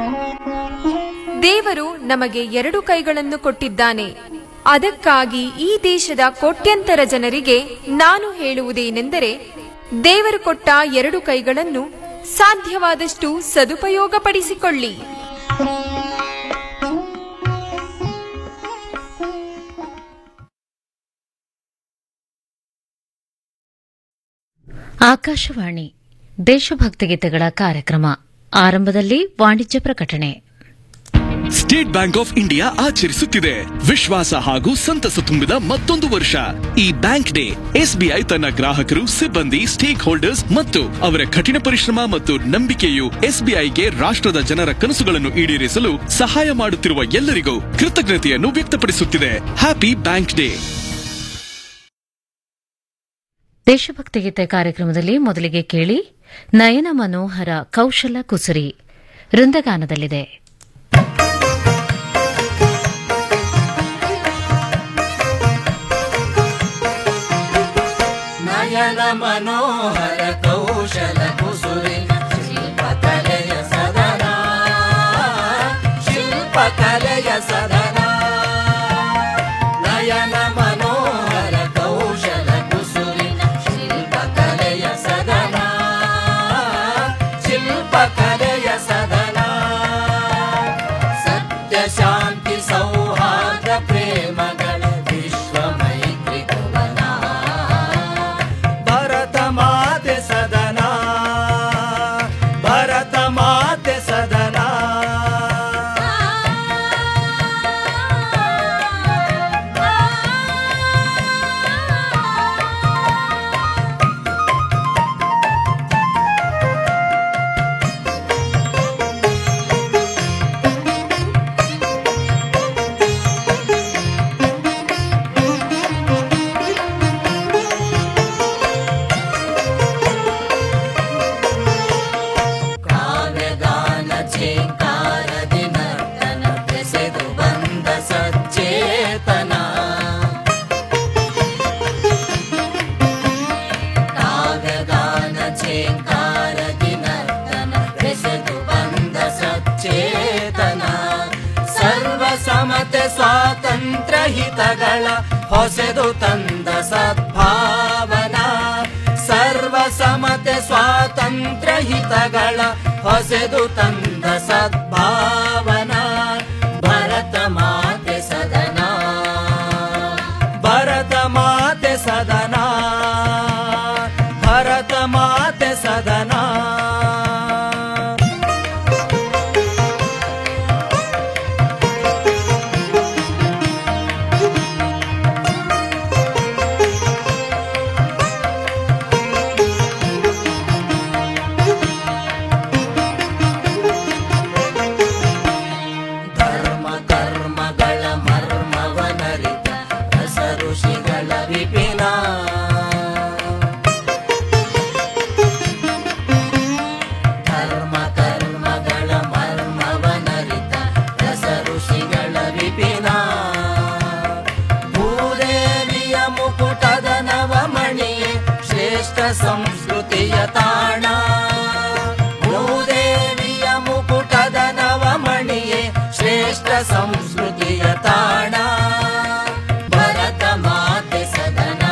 ದೇವರು ನಮಗೆ ಎರಡು ಕೈಗಳನ್ನು ಕೊಟ್ಟಿದ್ದಾನೆ ಅದಕ್ಕಾಗಿ ಈ ದೇಶದ ಕೋಟ್ಯಂತರ ಜನರಿಗೆ ನಾನು ಹೇಳುವುದೇನೆಂದರೆ ದೇವರು ಕೊಟ್ಟ ಎರಡು ಕೈಗಳನ್ನು ಸಾಧ್ಯವಾದಷ್ಟು ಸದುಪಯೋಗಪಡಿಸಿಕೊಳ್ಳಿ ಆಕಾಶವಾಣಿ ದೇಶಭಕ್ತಿ ಗೀತೆಗಳ ಕಾರ್ಯಕ್ರಮ ಆರಂಭದಲ್ಲಿ ವಾಣಿಜ್ಯ ಪ್ರಕಟಣೆ ಸ್ಟೇಟ್ ಬ್ಯಾಂಕ್ ಆಫ್ ಇಂಡಿಯಾ ಆಚರಿಸುತ್ತಿದೆ ವಿಶ್ವಾಸ ಹಾಗೂ ಸಂತಸ ತುಂಬಿದ ಮತ್ತೊಂದು ವರ್ಷ ಈ ಬ್ಯಾಂಕ್ ಡೇ ಎಸ್ಬಿಐ ತನ್ನ ಗ್ರಾಹಕರು ಸಿಬ್ಬಂದಿ ಸ್ಟೇಕ್ ಹೋಲ್ಡರ್ಸ್ ಮತ್ತು ಅವರ ಕಠಿಣ ಪರಿಶ್ರಮ ಮತ್ತು ನಂಬಿಕೆಯು ಎಸ್ಬಿಐಗೆ ರಾಷ್ಟ್ರದ ಜನರ ಕನಸುಗಳನ್ನು ಈಡೇರಿಸಲು ಸಹಾಯ ಮಾಡುತ್ತಿರುವ ಎಲ್ಲರಿಗೂ ಕೃತಜ್ಞತೆಯನ್ನು ವ್ಯಕ್ತಪಡಿಸುತ್ತಿದೆ ಹ್ಯಾಪಿ ಬ್ಯಾಂಕ್ ಡೇ ದೇಶಭಕ್ತಿ ಗೀತೆ ಕಾರ್ಯಕ್ರಮದಲ್ಲಿ ಮೊದಲಿಗೆ ಕೇಳಿ ನಯನ ಮನೋಹರ ಕೌಶಲ ಕುಸುರಿ ವೃಂದಗಾನದಲ್ಲಿದೆ ನಯನ ಮನೋಹರ ಕೌಶಲ ಕುಸುರಿ ಶಿಲ್ಪಕಲೆಯ ಸದನ ಶಿಲ್ಪಕಲೆಯ ಸದನ ನಯನ ಮನೋಹರ ಕೌಶಲ ಕುಸುರಿ ಶಿಲ್ಪಕಲೆಯ ಸದನ ಶಿಲ್ಪಕಲೆಯ ಸದನ ಸತ್ಯ ಶಾಂತಿ ಸೌಹಾರ್ದ ಪ್ರೇಮಗಳ ವಿಶ್ವ ಮೈತ್ರಿ ಭುವನ ಭರತ ಮಾತೆ ಸದನ ಭರತ ಮಾತೆ ಸದನ ಕಾವ್ಯಗಾನ ಛೇಂಕಾರದಿ ನರ್ತನ ಬೆಸೆದು ಬಂದ ಸಚ್ಚೇತನ ಕಾವ್ಯಗಾನ ಛೇಂಕಾರದಿ ನರ್ತನ ಬೆಸೆದು ಬಂದ ಸಚ್ಚೇತನ ಸರ್ವ ಸಮತೆ ಸ್ವಾತಂತ್ರ್ಯ ಹಿತಗಳ ಹೊಸೆದು ತಂದ ಸದ್ಭಾವನಾ ಸರ್ವ ಸಮತೆ ಸ್ವಾತಂತ್ರ್ಯ ಹಿತಗಳ ಹೊಸೆದು ತಂದ ಸದ್ಭಾವನಾ ಭರತ ಮಾತೆ ಸದನ ಭರತ ಮಾತೆ ಸದನ ಭರತ ಮಾತೆ ಸದನ ಧರ್ಮ ಕರ್ಮಗಳ ಮರ್ಮವನರಿತ ರಸ ಋಷಿಗಳ ವಿಪಿನ ಧರ್ಮ ಕರ್ಮಗಳ ಮರ್ಮವನರಿತ ರಸ ಋಷಿಗಳ ವಿಪಿನ ಭೂದೇವಿಯ ಮುಕುಟದ ನವಮಣಿಯೇ ಶ್ರೇಷ್ಠ ಸಂಸ್ಕೃತಿಯ ತಾಣ ಭೂದೇವಿಯ ಮುಕುಟದ ನವಮಣಿಯೇ ಶ್ರೇಷ್ಠ ಸಂಸ್ಕೃತಿಯ ತಾಣ ಭರತ ಮಾತೆ ಸದನ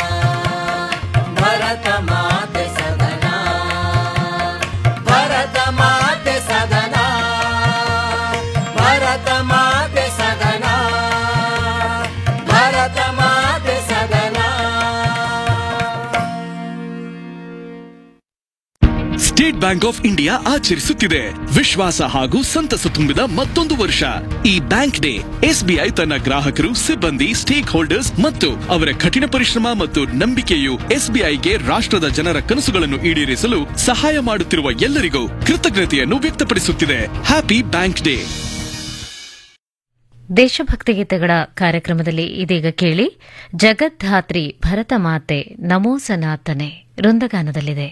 ಭರತ ಮಾತೆ ಸದನ ಭರತ ಮಾತೆ ಸದನ ಭರತ ಮಾತೆ ಸದನ ಭರತ ಮಾತೆ ಸದನ ಸ್ಟೇಟ್ ಬ್ಯಾಂಕ್ ಆಫ್ ಇಂಡಿಯಾ ಆಚರಿಸುತ್ತಿದೆ ವಿಶ್ವಾಸ ಹಾಗೂ ಸಂತಸ ತುಂಬಿದ ಮತ್ತೊಂದು ವರ್ಷ ಈ ಬ್ಯಾಂಕ್ ಡೇ ಎಸ್ಬಿಐ ತನ್ನ ಗ್ರಾಹಕರು ಸಿಬ್ಬಂದಿ ಸ್ಟೇಕ್ ಹೋಲ್ಡರ್ಸ್ ಮತ್ತು ಅವರ ಕಠಿಣ ಪರಿಶ್ರಮ ಮತ್ತು ನಂಬಿಕೆಯು ಎಸ್ಬಿಐಗೆ ರಾಷ್ಟ್ರದ ಜನರ ಕನಸುಗಳನ್ನು ಈಡೇರಿಸಲು ಸಹಾಯ ಮಾಡುತ್ತಿರುವ ಎಲ್ಲರಿಗೂ ಕೃತಜ್ಞತೆಯನ್ನು ವ್ಯಕ್ತಪಡಿಸುತ್ತಿದೆ ಹ್ಯಾಪಿ ಬ್ಯಾಂಕ್ ಡೇ ದೇಶಭಕ್ತಿ ಗೀತೆಗಳ ಕಾರ್ಯಕ್ರಮದಲ್ಲಿ ಇದೀಗ ಕೇಳಿ ಜಗದ್ಧಾತ್ರಿ ಭರತ ಮಾತೆ ನಮೋ ಸನಾತನೆ ವೃಂದಗಾನದಲ್ಲಿದೆ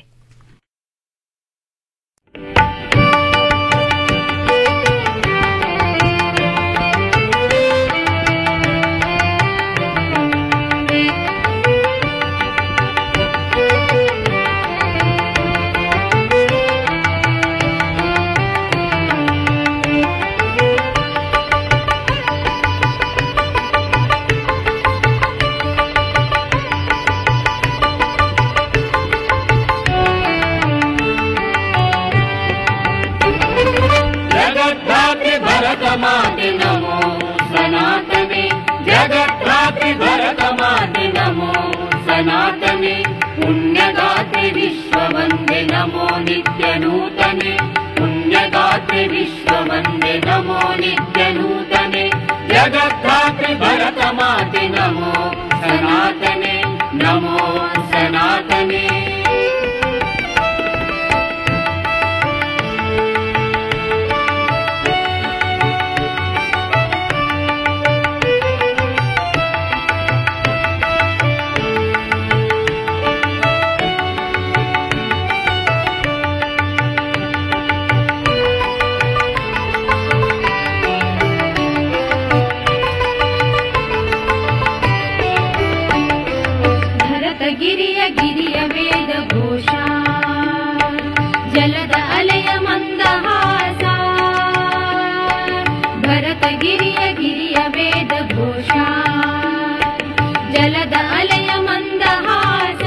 भरतमाते नमो सनातने जगद्धात्रि भरतमाते नमो सनातने पुण्यगात्रि विश्ववन्दे नमो नित्यनूतने पुण्यगात्रि विश्ववन्दे नमो नित्यनूतने जगद्धात्रि भरतमाते नमो सनातने नमो सनातने ಭರತಗಿರಿಯ ಗಿರಿಯ ವೇದ ಘೋಷ ಜಲದ ಅಲೆಯ ಮಂದಹಾಸ ಭರತಗಿರಿಯ ಗಿರಿಯ ವೇದ ಘೋಷ ಜಲದ ಅಲೆಯ ಮಂದಹಾಸ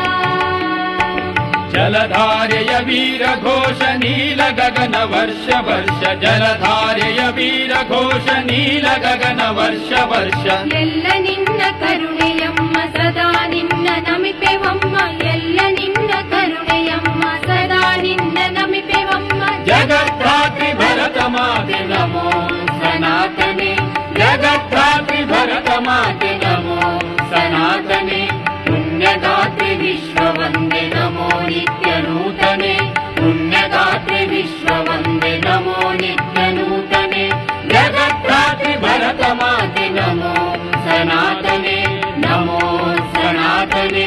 ಜಲಧಾರೆಯ ವೀರ ಘೋಷ ನೀಲ ಗಗನ ವರ್ಷ ವರ್ಷ ಜಲಧಾರೆಯ ವೀರ ಘೋಷ ನೀಲ ಗಗನ ವರ್ಷ ವರ್ಷ ಎಲ್ಲ ನಿನ್ನ ಕರುಣೆಯಮ್ಮ ಸದಾ ನಿನ್ನ ನಮಿಪೆವಮ್ಮ ಎಲ್ಲ ನಿನ್ನ ಕರುಣೆಯಮ್ಮ ಸದಾ ನಿನ್ನ ನಮಿಪೆವಮ್ಮ ಜಗದ್ಧಾತ್ರಿ ಭರತ ಮಾತೆ ನಮೋ ಸನಾತನೆ ಜಗದ್ಧಾತ್ರಿ ಭರತ ಮಾತೆ ನಮೋ ಸನಾತನೆ ಪುಣ್ಯದಾತ್ರಿ ವಿಶ್ವವಂದೆ ನಮೋ ನಿತ್ಯ ನೂತನೆ ಪುಣ್ಯದಾತ್ರಿ ವಿಶ್ವವಂದೆ ನಮೋ ನಿತ್ಯ ನೂತನೆ ಜಗದ್ಧಾತ್ರಿ ಭರತ ಮಾತೆ ನಮೋ ಸನಾತನೆ ನಮೋ ಸನಾತನೆ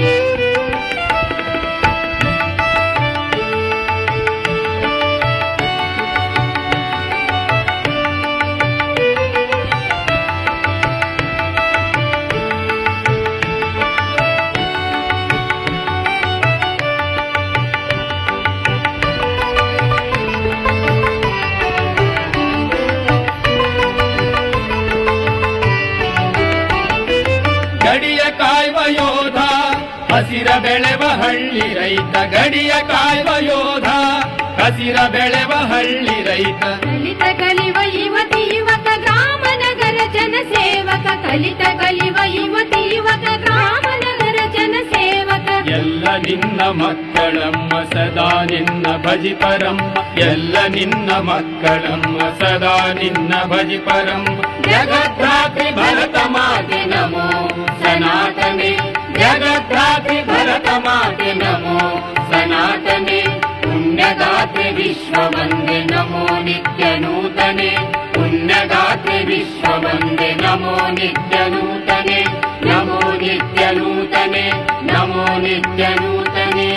ಗಡಿಯ ಕಾಯುವ ಯೋಧ ಹಸಿರ ಬೆಳೆವ ಹಳ್ಳಿ ರೈತ ಗಡಿಯ ಕಾಯುವ ಯೋಧ ಹಸಿರ ಬೆಳೆವ ಹಳ್ಳಿ ರೈತ ಕಲಿತ ಕಲಿವ ಯುವತಿ ಯುವಕ ಗ್ರಾಮ ನಗರ ಜನ ಸೇವಕ ಕಲಿತ ಕಲಿವ ಯುವತಿ ಯುವಕ ಗ್ರಾಮ ನಗರ ಜನ ಸೇವಕ ಎಲ್ಲ ನಿನ್ನ ಮಕ್ಕಳಮ್ಮ ಸದಾ ನಿನ್ನ ಭಜಿಪರಮ್ಮ ಎಲ್ಲ ನಿನ್ನ ಮಕ್ಕಳಮ್ಮ ಸದಾ ನಿನ್ನ ಭಜಿಪರಮ್ಮ ಜಗದ್ಧಾತ್ರಿ ಭರತ ಮಾತೆ ನಮೋ ಸನಾತನೆ ಜಗದ್ಧಾತ್ರಿ ಭರತ ಮಾತೆ ನಮೋ ಸನಾತನೆ ಪುಣ್ಯದಾತ್ರಿ ವಿಶ್ವವಂದೆ ನಮೋ ನಿತ್ಯ ನೂತನೆ ಪುಣ್ಯದಾತ್ರಿ ವಿಶ್ವವಂದೆ ನಮೋ ನಿತ್ಯ ನೂತನೆ ನಮೋ ನಿತ್ಯ ನೂತನೆ ನಮೋ ನಿತ್ಯ ನೂತನೆ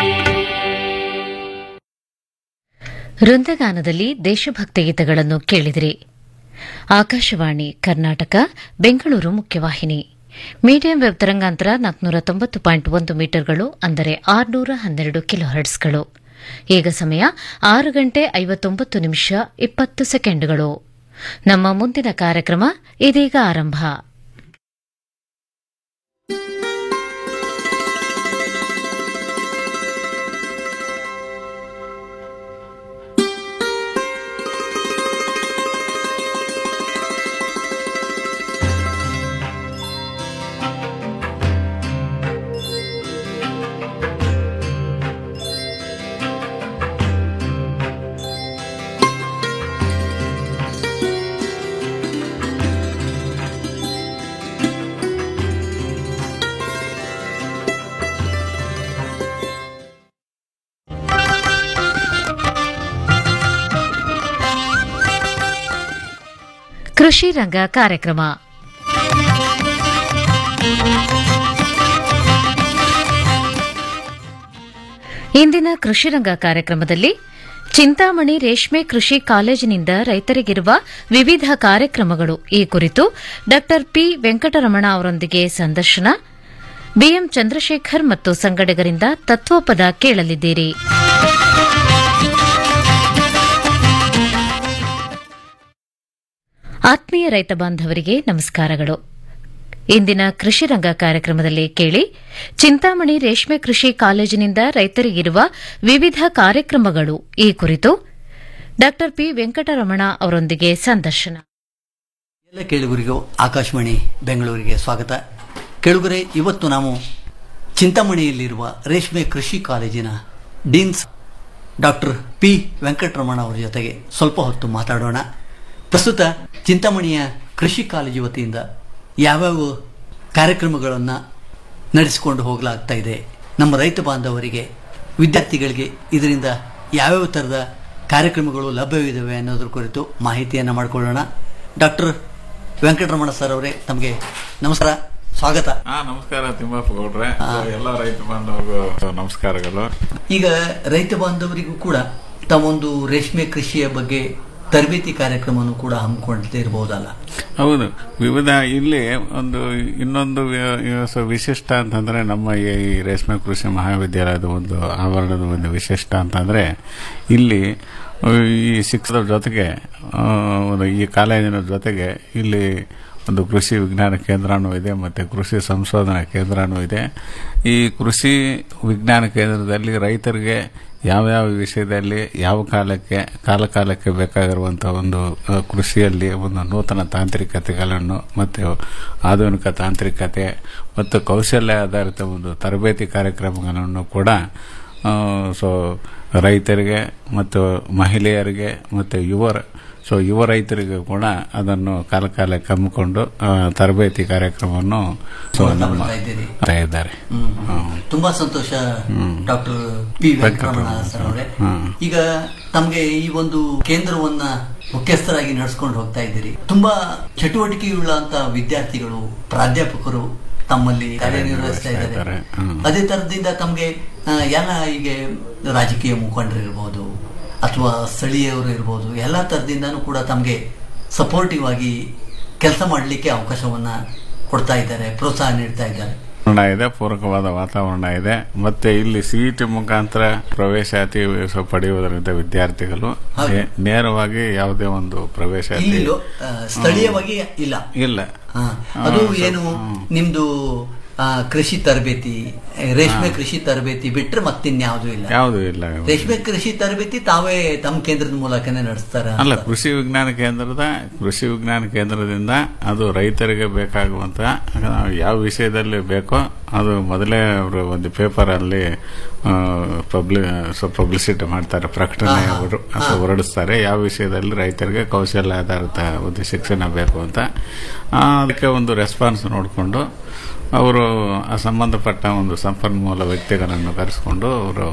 ವೃಂದಗಾನದಲ್ಲಿ ದೇಶಭಕ್ತಿ ಗೀತೆಗಳನ್ನು ಕೇಳಿದಿರಿ ಆಕಾಶವಾಣಿ ಕರ್ನಾಟಕ ಬೆಂಗಳೂರು ಮುಖ್ಯವಾಹಿನಿ ಮೀಡಿಯಂ ವೆಬ್ ತರಂಗಾಂತರ ನಾಲ್ಕುನೂರ ತೊಂಬತ್ತು ಪಾಯಿಂಟ್ ಒಂದು ಮೀಟರ್ಗಳು ಅಂದರೆ ಆರುನೂರ ಹನ್ನೆರಡು ಕಿಲೋ ಹರ್ಟ್ಸ್ಗಳು ಈಗ ಸಮಯ ಆರು ಗಂಟೆ ಐವತ್ತೊಂಬತ್ತು ನಿಮಿಷ ಇಪ್ಪತ್ತು ಸೆಕೆಂಡುಗಳು ನಮ್ಮ ಮುಂದಿನ ಕಾರ್ಯಕ್ರಮ ಇದೀಗ ಆರಂಭ ಕೃಷಿ ರಂಗ ಕಾರ್ಯಕ್ರಮ ಇಂದಿನ ಕೃಷಿ ರಂಗ ಕಾರ್ಯಕ್ರಮದಲ್ಲಿ ಚಿಂತಾಮಣಿ ರೇಷ್ಮೆ ಕೃಷಿ ಕಾಲೇಜಿನಿಂದ ರೈತರಿಗಿರುವ ವಿವಿಧ ಕಾರ್ಯಕ್ರಮಗಳು ಈ ಕುರಿತು ಡಾ ಪಿ ವೆಂಕಟರಮಣ ಅವರೊಂದಿಗೆ ಸಂದರ್ಶನ ಬಿಎಂ ಚಂದ್ರಶೇಖರ್ ಮತ್ತು ಸಂಗಡಿಗರಿಂದ ತತ್ವಪದ ಕೇಳಲಿದ್ದೀರಿ ಆತ್ಮೀಯ ರೈತ ಬಾಂಧವರಿಗೆ ನಮಸ್ಕಾರಗಳು ಇಂದಿನ ಕೃಷಿ ರಂಗ ಕಾರ್ಯಕ್ರಮದಲ್ಲಿ ಕೇಳಿ ಚಿಂತಾಮಣಿ ರೇಷ್ಮೆ ಕೃಷಿ ಕಾಲೇಜಿನಿಂದ ರೈತರಿಗಿರುವ ವಿವಿಧ ಕಾರ್ಯಕ್ರಮಗಳು ಈ ಕುರಿತು ಡಾಕ್ಟರ್ ಪಿ ವೆಂಕಟರಮಣ ಅವರೊಂದಿಗೆ ಸಂದರ್ಶನ ಎಲ್ಲ ಕೇಳುಗರಿಗೂ ಆಕಾಶವಾಣಿ ಬೆಂಗಳೂರಿಗೆ ಸ್ವಾಗತ ಕೇಳುಗರೆ ಇವತ್ತು ನಾವು ಚಿಂತಾಮಣಿಯಲ್ಲಿರುವ ರೇಷ್ಮೆ ಕೃಷಿ ಕಾಲೇಜಿನ ಡೀನ್ಸ್ ಡಾಕ್ಟರ್ ಪಿ ವೆಂಕಟರಮಣ ಅವರ ಜೊತೆಗೆ ಸ್ವಲ್ಪ ಹೊತ್ತು ಮಾತಾಡೋಣ ಪ್ರಸ್ತುತ ಚಿಂತಾಮಣಿಯ ಕೃಷಿ ಕಾಲೇಜು ವತಿಯಿಂದ ಯಾವ್ಯಾವ ಕಾರ್ಯಕ್ರಮಗಳನ್ನು ನಡೆಸಿಕೊಂಡು ಹೋಗಲಾಗ್ತಾ ಇದೆ ನಮ್ಮ ರೈತ ಬಾಂಧವರಿಗೆ ವಿದ್ಯಾರ್ಥಿಗಳಿಗೆ ಇದರಿಂದ ಯಾವ್ಯಾವ ಥರದ ಕಾರ್ಯಕ್ರಮಗಳು ಲಭ್ಯವಿದ್ದಾವೆ ಅನ್ನೋದ್ರ ಕುರಿತು ಮಾಹಿತಿಯನ್ನು ಮಾಡಿಕೊಳ್ಳೋಣ ಡಾಕ್ಟರ್ ವೆಂಕಟರಮಣ ಸರ್ ಅವರೇ ತಮಗೆ ನಮಸ್ಕಾರ ಸ್ವಾಗತ ಹಾ ನಮಸ್ಕಾರ ತಿಮ್ಮಪ್ಪ ಗೌಡ್ರೆ ಎಲ್ಲ ರೈತ ಬಾಂಧವರಿಗೂ ನಮಸ್ಕಾರಗಳು ಈಗ ರೈತ ಬಾಂಧವರಿಗೂ ಕೂಡ ತಾವೊಂದು ರೇಷ್ಮೆ ಕೃಷಿಯ ಬಗ್ಗೆ ತರಬೇತಿ ಕಾರ್ಯಕ್ರಮವನ್ನು ಕೂಡ ಹಮ್ಮಿಕೊಳ್ತಾ ಇರಬಹುದಲ್ಲ ಹೌದು ವಿವಿಧ ಇಲ್ಲಿ ಒಂದು ಇನ್ನೊಂದು ವಿ- ವಿ- ಸ- ವಿಶಿಷ್ಟ ಅಂತಂದ್ರೆ ನಮ್ಮ ಈ ರೇಷ್ಮೆ ಕೃಷಿ ಮಹಾವಿದ್ಯಾಲಯದ ಒಂದು ಆವರಣದ ಒಂದು ವಿಶಿಷ್ಟ ಅಂತಂದ್ರೆ ಇಲ್ಲಿ ಆ, ಈ ಶಿಕ್ಷಣದ ಜೊತೆಗೆ ಆ, ಒಂದು ಈ ಕಾಲೇಜಿನ ಜೊತೆಗೆ ಇಲ್ಲಿ ಒಂದು ಕೃಷಿ ವಿಜ್ಞಾನ ಕೇಂದ್ರನೂ ಇದೆ ಮತ್ತು ಕೃಷಿ ಸಂಶೋಧನಾ ಕೇಂದ್ರನೂ ಇದೆ ಈ ಕೃಷಿ ವಿಜ್ಞಾನ ಕೇಂದ್ರದಲ್ಲಿ ರೈತರಿಗೆ ಯಾವ್ಯಾವ ವಿಷಯದಲ್ಲಿ ಯಾವ ಕಾಲಕ್ಕೆ ಕಾಲ ಕಾಲಕ್ಕೆ ಬೇಕಾಗಿರುವಂಥ ಒಂದು ಆ, ಕೃಷಿಯಲ್ಲಿ ಒಂದು ನೂತನ ತಾಂತ್ರಿಕತೆಗಳನ್ನು ಮತ್ತು ಆಧುನಿಕ ತಾಂತ್ರಿಕತೆ ಮತ್ತು ಕೌಶಲ್ಯ ಆಧಾರಿತ ಒಂದು ತರಬೇತಿ ಕಾರ್ಯಕ್ರಮಗಳನ್ನು ಕೂಡ ಆ, ಸೊ ರೈತರಿಗೆ ಮತ್ತು ಮಹಿಳೆಯರಿಗೆ ಮತ್ತು ಯುವರ ಸೊ ಯುವ ರೈತರಿಗೆ ಕೂಡ ಅದನ್ನು ಕಾಲ ಕಾಲಕ್ಕೆ ಹಮ್ಮಿಕೊಂಡು ಆ, ತರಬೇತಿ ಕಾರ್ಯಕ್ರಮವನ್ನು ಸೊ ನಮ್ಮ ಮಾಡ್ತಾ ಇದ್ದೀರಿ. ಮಾಡ್ತಾ ಇದ್ದಾರೆ ಹ್ಮ್. ತುಂಬಾ ಸಂತೋಷ ಡಾಕ್ಟರ್ ಪಿ ವೆಂಕಟರಮಣ ಸರ್ ಅವರೇ ಹ್ಮ್. ಈಗ ತಮಗೆ ಈ ಒಂದು ಕೇಂದ್ರವನ್ನ ಮುಖ್ಯಸ್ಥರಾಗಿ ನಡೆಸ್ಕೊಂಡು ಹೋಗ್ತಾ ಇದ್ದೀರಿ ತುಂಬಾ ಚಟುವಟಿಕೆಯುಳ್ಳಂತ ವಿದ್ಯಾರ್ಥಿಗಳು ಪ್ರಾಧ್ಯಾಪಕರು ತಮ್ಮಲ್ಲಿ ಕಾರ್ಯನಿರ್ವಹಿಸ್ತಾ ಇದ್ದಾರೆ ಇದ್ದಾರೆ. ಹ್ಮ್. ಅದೇ ತರದಿಂದ ತಮಗೆ ಆ, ಎಲ್ಲ ಈಗ ರಾಜಕೀಯ ಮುಖಂಡರಿರ್ಬೋದು ಅಥವಾ ಸ್ಥಳೀಯವರು ಇರ್ಬೋದು ಎಲ್ಲ ತರದಿಂದನೂ ಕೂಡ ತಮಗೆ ಸಪೋರ್ಟಿವ್ ಆಗಿ ಕೆಲಸ ಮಾಡಲಿಕ್ಕೆ ಅವಕಾಶವನ್ನ ಕೊಡ್ತಾ ಇದ್ದಾರೆ ಪ್ರೋತ್ಸಾಹ ನೀಡ್ತಾ ಇದ್ದಾರೆ ವಾತಾವರಣ ಇದೆ ಪೂರಕವಾದ ವಾತಾವರಣ ಇದೆ ಮತ್ತೆ ಇಲ್ಲಿ ಸಿಇಟಿ ಮುಖಾಂತರ ಪ್ರವೇಶಾತಿ ಸ- ಪಡೆಯುವುದರಿಂದ ವಿದ್ಯಾರ್ಥಿಗಳು ಹೌದು. ನೇ- ನೇರವಾಗಿ ಯಾವುದೇ ಒಂದು ಪ್ರವೇಶಾತಿ ಇಲ್ಲಿ ಆ, ಸ್ಥಳೀಯವಾಗಿ ಇಲ್ಲ ಇಲ್ಲ ಹಾ. ಅದು ಹಾ, ಸೊ- ಏನು ನಿಮ್ದು ಆ, ಕೃಷಿ ತರಬೇತಿ ರೇಷ್ಮೆ ಕೃಷಿ ತರಬೇತಿ ಬಿಟ್ರೆ ಮತ್ತಿನ್ಯಾವುದೂ ಇಲ್ಲ ಯಾವುದೂ ಇಲ್ಲ ರೇಷ್ಮೆ ಕೃಷಿ ತರಬೇತಿ ತಾವೇ ತಮ್ಮ ಕೇಂದ್ರದ ಮೂಲಕನೇ ನಡೆಸ್ತಾರ ಅಲ್ಲ ಕೃಷಿ ವಿಜ್ಞಾನ ಕೇಂದ್ರದ ಕೃಷಿ ವಿಜ್ಞಾನ ಕೇಂದ್ರದಿಂದ ಅದು ರೈತರಿಗೆ ಬೇಕಾಗುವಂತ ನಾವು ಯಾವ ವಿಷಯದಲ್ಲಿ ಬೇಕೋ ಅದು ಮೊದಲೇ ಅವರು ಒಂದು ಪೇಪರ್ ಅಲ್ಲಿ ಪಬ್ಲಿ ಪಬ್ಲಿಸಿಟಿ ಮಾಡ್ತಾರೆ ಪ್ರಕಟಣೆ ಹಾ, ಹಾ. ಹೊರ- ಹಾ. ಹೊರಡಿಸ್ತಾರೆ ಯಾವ ವಿಷಯದಲ್ಲಿ ರೈತರಿಗೆ ಕೌಶಲ್ಯ ಆಧಾರಿತ ಒಂದು ಶಿಕ್ಷಣ ಬೇಕು ಅಂತ ಆ, ಅದಕ್ಕೆ ಒಂದು ರೆಸ್ಪಾನ್ಸ್ ನೋಡಿಕೊಂಡು ಅವರು ಆ ಸಂಬಂಧಪಟ್ಟ ಒಂದು ಸಂಪನ್ಮೂಲ ವ್ಯಕ್ತಿಗಳನ್ನು ಕರೆಸ್ಕೊಂಡು ಅವರು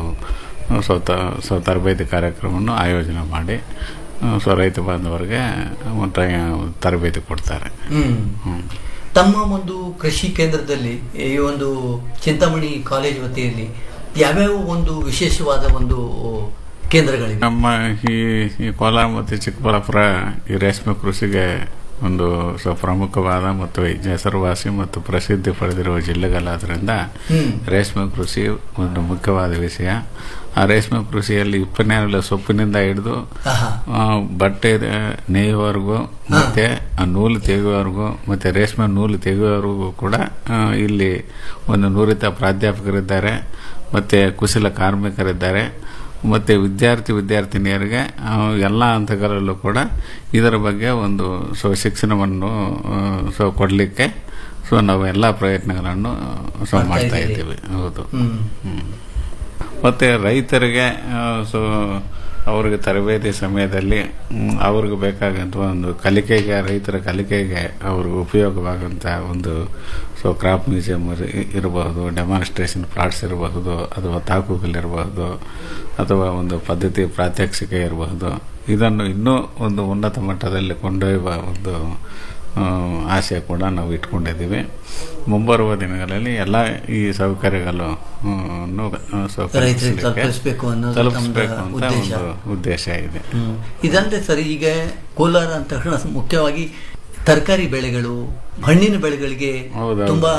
ಸ್ವತ ಸ್ವ ತರಬೇತಿ ಕಾರ್ಯಕ್ರಮವನ್ನು ಆಯೋಜನೆ ಮಾಡಿ ಆ, ಸೊ ರೈತ ಬಾಂಧವರಿಗೆ ಒಂದು ಟ್ರೈ- ತರಬೇತಿ ಕೊಡ್ತಾರೆ ಹ್ಮ್ ತಮ್ಮ ಒಂದು ಕೃಷಿ ಕೇಂದ್ರದಲ್ಲಿ ಈ ಒಂದು ಚಿಂತಾಮಣಿ ಕಾಲೇಜ್ ವತಿಯಲ್ಲಿ ಯಾವ್ಯಾವ ಒಂದು ವಿಶೇಷವಾದ ಒಂದು ಕೇಂದ್ರಗಳಿವೆ ನಮ್ಮ ಈ ಈ ಕೋಲಾರ ಮತ್ತು ಚಿಕ್ಕಬಳ್ಳಾಪುರ ಈ ರೇಷ್ಮೆ ಕೃಷಿಗೆ ಒಂದು ಸ ಪ್ರಮುಖವಾದ ಮತ್ತು ಹೆಸರುವಾಸಿ ಮತ್ತು ಪ್ರಸಿದ್ಧಿ ಪಡೆದಿರುವ ಜಿಲ್ಲೆಗಳಾದ್ರಿಂದ ಹ್ಮ್. ರೇಷ್ಮೆ ಕೃಷಿ ಒಂದು ಮುಖ್ಯವಾದ ವಿಷಯ ಆ ರೇಷ್ಮೆ ಕೃಷಿಯಲ್ಲಿ ಇಪ್ಪನ್ನೇರಳೆ ಸೊಪ್ಪಿನಿಂದ ಹಿಡಿದು ಆಹಾ. ಆ, ಬಟ್ಟೆ ನೇಯುವವರೆಗೂ ಮತ್ತೆ ಆ ನೂಲು ತೆಗೆಯುವವರೆಗೂ ಮತ್ತೆ ರೇಷ್ಮೆ ನೂಲು ತೆಗೆಯುವವರೆಗೂ ಕೂಡ ಆ, ಇಲ್ಲಿ ಒಂದು ನುರಿತ ಪ್ರಾಧ್ಯಾಪಕರಿದ್ದಾರೆ ಮತ್ತೆ ಕುಶಲ ಕಾರ್ಮಿಕರಿದ್ದಾರೆ ಮತ್ತೆ ವಿದ್ಯಾರ್ಥಿ ವಿದ್ಯಾರ್ಥಿನಿಯರಿಗೆ ಆ, ಎಲ್ಲ ಹಂತಗಳಲ್ಲೂ ಕೂಡ ಇದರ ಬಗ್ಗೆ ಒಂದು ಸೊ ಶಿಕ್ಷಣವನ್ನು ಆ, ಸೊ ಕೊಡಲಿಕ್ಕೆ ಸೊ ನಾವು ಎಲ್ಲ ಪ್ರಯತ್ನಗಳನ್ನು ಸೊ ಮಾಡ್ತಾ ಮಾಡ್ತಾ ಇದ್ದೀರಿ. ಇದ್ದೀವಿ ಹೌದು ಹ್ಮ್ ಹ್ಮ್. ಮತ್ತೆ ರೈತರಿಗೆ ಆ, ಸೊ ಅವರಿಗೆ ತರಬೇತಿ ಸಮಯದಲ್ಲಿ ಮ್, ಅವ್ರಿಗೆ ಬೇಕಾಗಂತ ಒಂದು ಕಲಿಕೆಗೆ ರೈತರ ಕಲಿಕೆಗೆ ಅವ್ರಿಗೆ ಉಪಯೋಗವಾಗಂತ ಒಂದು ಸೊ ಕ್ರಾಪ್ ಮ್ಯೂಸಿಯಂ ಇರಬಹುದು ಡೆಮಾನ್ಸ್ಟ್ರೇಷನ್ ಪ್ಲಾಟ್ಸ್ ಇರಬಹುದು ಅಥವಾ ತಾಕುಗಳಿರಬಹುದು ಅಥವಾ ಒಂದು ಪದ್ಧತಿ ಪ್ರಾತ್ಯಕ್ಷಿಕೆ ಇರಬಹುದು ಇದನ್ನು ಇನ್ನೂ ಒಂದು ಉನ್ನತ ಮಟ್ಟದಲ್ಲಿ ಕೊಂಡೊಯ್ಯುವ ಒಂದು ಆ, ಆಸೆ ಕೂಡ ನಾವು ಇಟ್ಕೊಂಡಿದ್ದೀವಿ ಮುಂಬರುವ ದಿನಗಳಲ್ಲಿ ಎಲ್ಲ ಈ ಸೌಕರ್ಯಗಳು ಆ, ನ್ನು, ಆ, ಸೌಕರ್ಯ ರೈತರಿಗೆ ಸಿಗಲಿಕ್ಕೆ ತಲುಪಿಸ್ಬೇಕು ಅನ್ನೋದು ತಲುಪಿಸ್ಬೇಕು ತಮ್ಮದು ಅಂತ ಉದ್ದೇಶ. ಒಂದು ಉದ್ದೇಶ ಇದೆ ಹ್ಮ್. ಇದಲ್ಲದೆ ಸರ್ ಈಗ ಕೋಲಾರ ಅಂತ ತಕ್ಷಣ ಮುಖ್ಯವಾಗಿ ತರಕಾರಿ ಬೆಳೆಗಳು ಹಣ್ಣಿನ ಬೆಳೆಗಳಿಗೆ ಹೌದೌದು. ತುಂಬಾ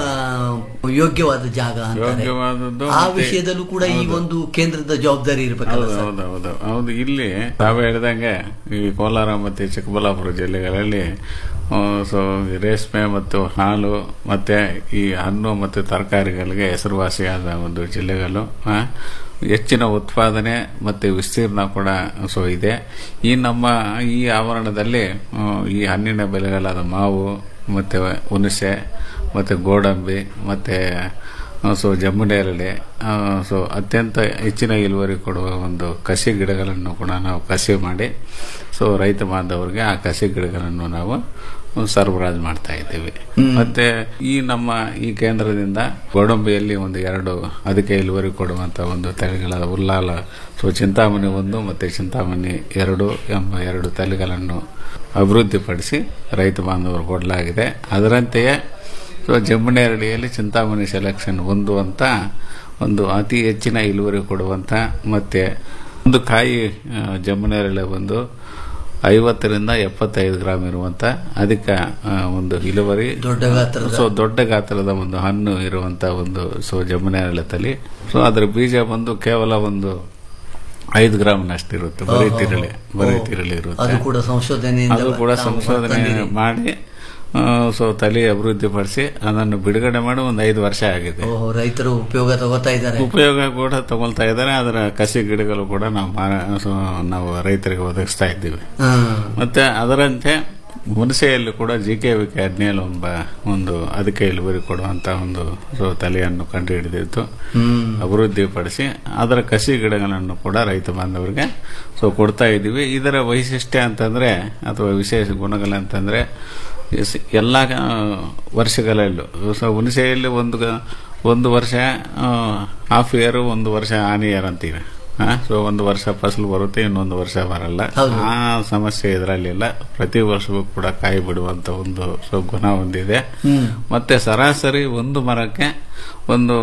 ಯೋಗ್ಯವಾದ ಜಾಗ ಅಂತಾರೆ ಯೋಗ್ಯವಾದದ್ದು ಆ ಮತ್ತೆ- ವಿಷಯದಲ್ಲೂ ಕೂಡ ಈ ಹೌದು. ಒಂದು ಕೇಂದ್ರದ ಜವಾಬ್ದಾರಿ ಇರಬೇಕಲ್ಲ ಹೌದು ಸರ್ ಹೌದು ಹೌದು ಹೌದು ಇಲ್ಲಿ ತಾವೇ ಹೇಳಿದಂಗೆ ಈ ಕೋಲಾರ ಮತ್ತು ಚಿಕ್ಕಬಳ್ಳಾಪುರ ಜಿಲ್ಲೆಗಳಲ್ಲಿ ಆ, ಸೊ ಈ ರೇಷ್ಮೆ ಮತ್ತು ಹಾಲು ಮತ್ತೆ ಈ ಹಣ್ಣು ಮತ್ತು ತರಕಾರಿಗಳಿಗೆ ಹೆಸರುವಾಸಿಯಾದ ಒಂದು ಜಿಲ್ಲೆಗಳು ಆ, ಹೆಚ್ಚಿನ ಉತ್ಪಾದನೆ ಮತ್ತು ವಿಸ್ತೀರ್ಣ ಕೂಡ ಸೊ ಇದೆ ಈ ನಮ್ಮ ಈ ಆವರಣದಲ್ಲಿ ಆ, ಈ ಹಣ್ಣಿನ ಬೆಳೆಗಳಾದ ಮಾವು ಮತ್ತು ಹುಣಸೆ ಮತ್ತು ಗೋಡಂಬಿ ಮತ್ತು ಸೊ ಜಮ್ಮುನೇರಳೆ ಆ, ಸೊ ಅತ್ಯಂತ ಹೆಚ್ಚಿನ ಇಳುವರಿ ಕೊಡುವ ಒಂದು ಕಸಿ ಗಿಡಗಳನ್ನು ಕೂಡ ನಾವು ಕಸಿ ಮಾಡಿ ಸೊ ರೈತ ಬಾಂಧವರಿಗೆ ಆ ಕಸಿ ಗಿಡಗಳನ್ನು ನಾವು ಸರಬರಾಜು ಮಾಡ್ತಾ ಇದ್ದೀವಿ ಮತ್ತೆ ಈ ನಮ್ಮ ಈ ಕೇಂದ್ರದಿಂದ ಗೋಡಂಬಿಯಲ್ಲಿ ಒಂದು ಎರಡು ಅದಕ್ಕೆ ಇಳುವರಿ ಕೊಡುವಂತ ಒಂದು ತಳಿಗಳಾದ ಉಲ್ಲಾಲ ಸೊ ಚಿಂತಾಮಣಿ ಒಂದು ಮತ್ತೆ ಚಿಂತಾಮಣಿ ಎರಡು ಎಂಬ ಎರಡು ತಳಿಗಳನ್ನು ಅಭಿವೃದ್ಧಿಪಡಿಸಿ ರೈತ ಬಾಂಧವರು ಕೊಡಲಾಗಿದೆ ಅದರಂತೆಯೇ ಸೊ ಜಮ್ಮುನೇರಳಿಯಲ್ಲಿ ಚಿಂತಾಮಣಿ ಸೆಲೆಕ್ಷನ್ ಒಂದು ಅಂತ ಒಂದು ಅತಿ ಹೆಚ್ಚಿನ ಇಳುವರಿ ಕೊಡುವಂತ ಮತ್ತೆ ಒಂದು ಕಾಯಿ ಆ, ಜಮ್ಮುನೇರಳೆ ಒಂದು ಐವತ್ತರಿಂದ ಎಪ್ಪತ್ತೈದು ಗ್ರಾಮ್ ಇರುವಂತ ಅಧಿಕ ಆ, ಒಂದು ಇಳುವರಿ ದೊಡ್ಡ ಗಾತ್ರದ. ಸೊ ದೊಡ್ಡ ಗಾತ್ರದ ಒಂದು ಹಣ್ಣು ಇರುವಂತ ಒಂದು ಸೊ ಜಮ್ಮುನೇರಳೆ ತಳಿ ಸೊ ಅದರ ಬೀಜ ಬಂದು ಕೇವಲ ಒಂದು ಐದು ಗ್ರಾಮ್ನಷ್ಟು ಇರುತ್ತೆ ಬರೀ ತಿರಳಿ ಬರೀ ತಿರಳಿ ಇರುತ್ತೆ ಅದು ಕೂಡ ಸಂಶೋಧನೆಯಿಂದ ಅದು ಕೂಡ ತಾವು ಸಂಶೋಧನೆ ತಂದಿರಿ. ಮಾಡಿ ಆ, ಸೊ ತಳಿ ಅಭಿವೃದ್ಧಿಪಡಿಸಿ ಅದನ್ನು ಬಿಡುಗಡೆ ಮಾಡಿ ಒಂದು ಐದು ವರ್ಷ ಆಗಿದೆ ಓಹೋ ರೈತರು ಉಪಯೋಗ ತಗೋತಾ ಇದ್ದಾರೆ ಉಪಯೋಗ ಕೂಡ ತಗೊಳ್ತಾ ಇದ್ದಾರೆ ಅದರ ಕಸಿ ಗಿಡಗಳು ಕೂಡ ನಾವು ಮಾರ- ಸೊ ನಾವು ರೈತರಿಗೆ ಒದಗಿಸ್ತಾ ಇದ್ದೀವಿ ಹ್ಮ್. ಮತ್ತೆ ಅದರಂತೆ ಹುಣಸೆಯಲ್ಲಿ ಕೂಡ ಜಿ ಕೆ ವಿ ಕೆ ಹದಿನೇಳು ಎಂಬ ಒಂದು ಅದಕ್ಕೆ ಇಳುವರಿ ಕೊಡುವಂತ ಒಂದು ಸೊ ತಲೆಯನ್ನು ಕಂಡುಹಿಡಿದಿತ್ತು ಹ್ಮ್ ಅಭಿವೃದ್ಧಿಪಡಿಸಿ ಅದರ ಕಸಿ ಗಿಡಗಳನ್ನು ಕೂಡ ರೈತ ಬಾಂಧವರಿಗೆ ಸೊ ಕೊಡ್ತಾ ಇದ್ದೀವಿ ಇದರ ವೈಶಿಷ್ಟ್ಯ ಅಂತಂದ್ರೆ ಅಥವಾ ವಿಶೇಷ ಗುಣಗಳಂತಂದ್ರೆ ಎಸ್- ಎಲ್ಲ ಆ, ವರ್ಷಗಳಲ್ಲೂ ಸೊ ಹುಣಸೆಯಲ್ಲಿ ಒಂದು ಗ- ಒಂದು ವರ್ಷ ಹಾಫ್ ಇಯರ್ ಒಂದು ವರ್ಷ ಆನ್ ಇಯರ್ ಅಂತೀವಿ ಸೊ ಒಂದು ವರ್ಷ ಫಸಲು ಬರುತ್ತೆ ಇನ್ನೊಂದು ವರ್ಷ ಬರಲ್ಲ ಹೌದು. ಆ ಸಮಸ್ಯೆ ಇದರಲ್ಲಿಲ್ಲ ಪ್ರತಿ ವರ್ಷವೂ ಕೂಡ ಕಾಯಿ ಬಿಡುವಂತ ಒಂದು ಸೊ ಗುಣ ಹೊಂದಿದೆ ಹ್ಮ್. ಮತ್ತೆ ಸರಾಸರಿ ಒಂದು ಮರಕ್ಕೆ ಒಂದು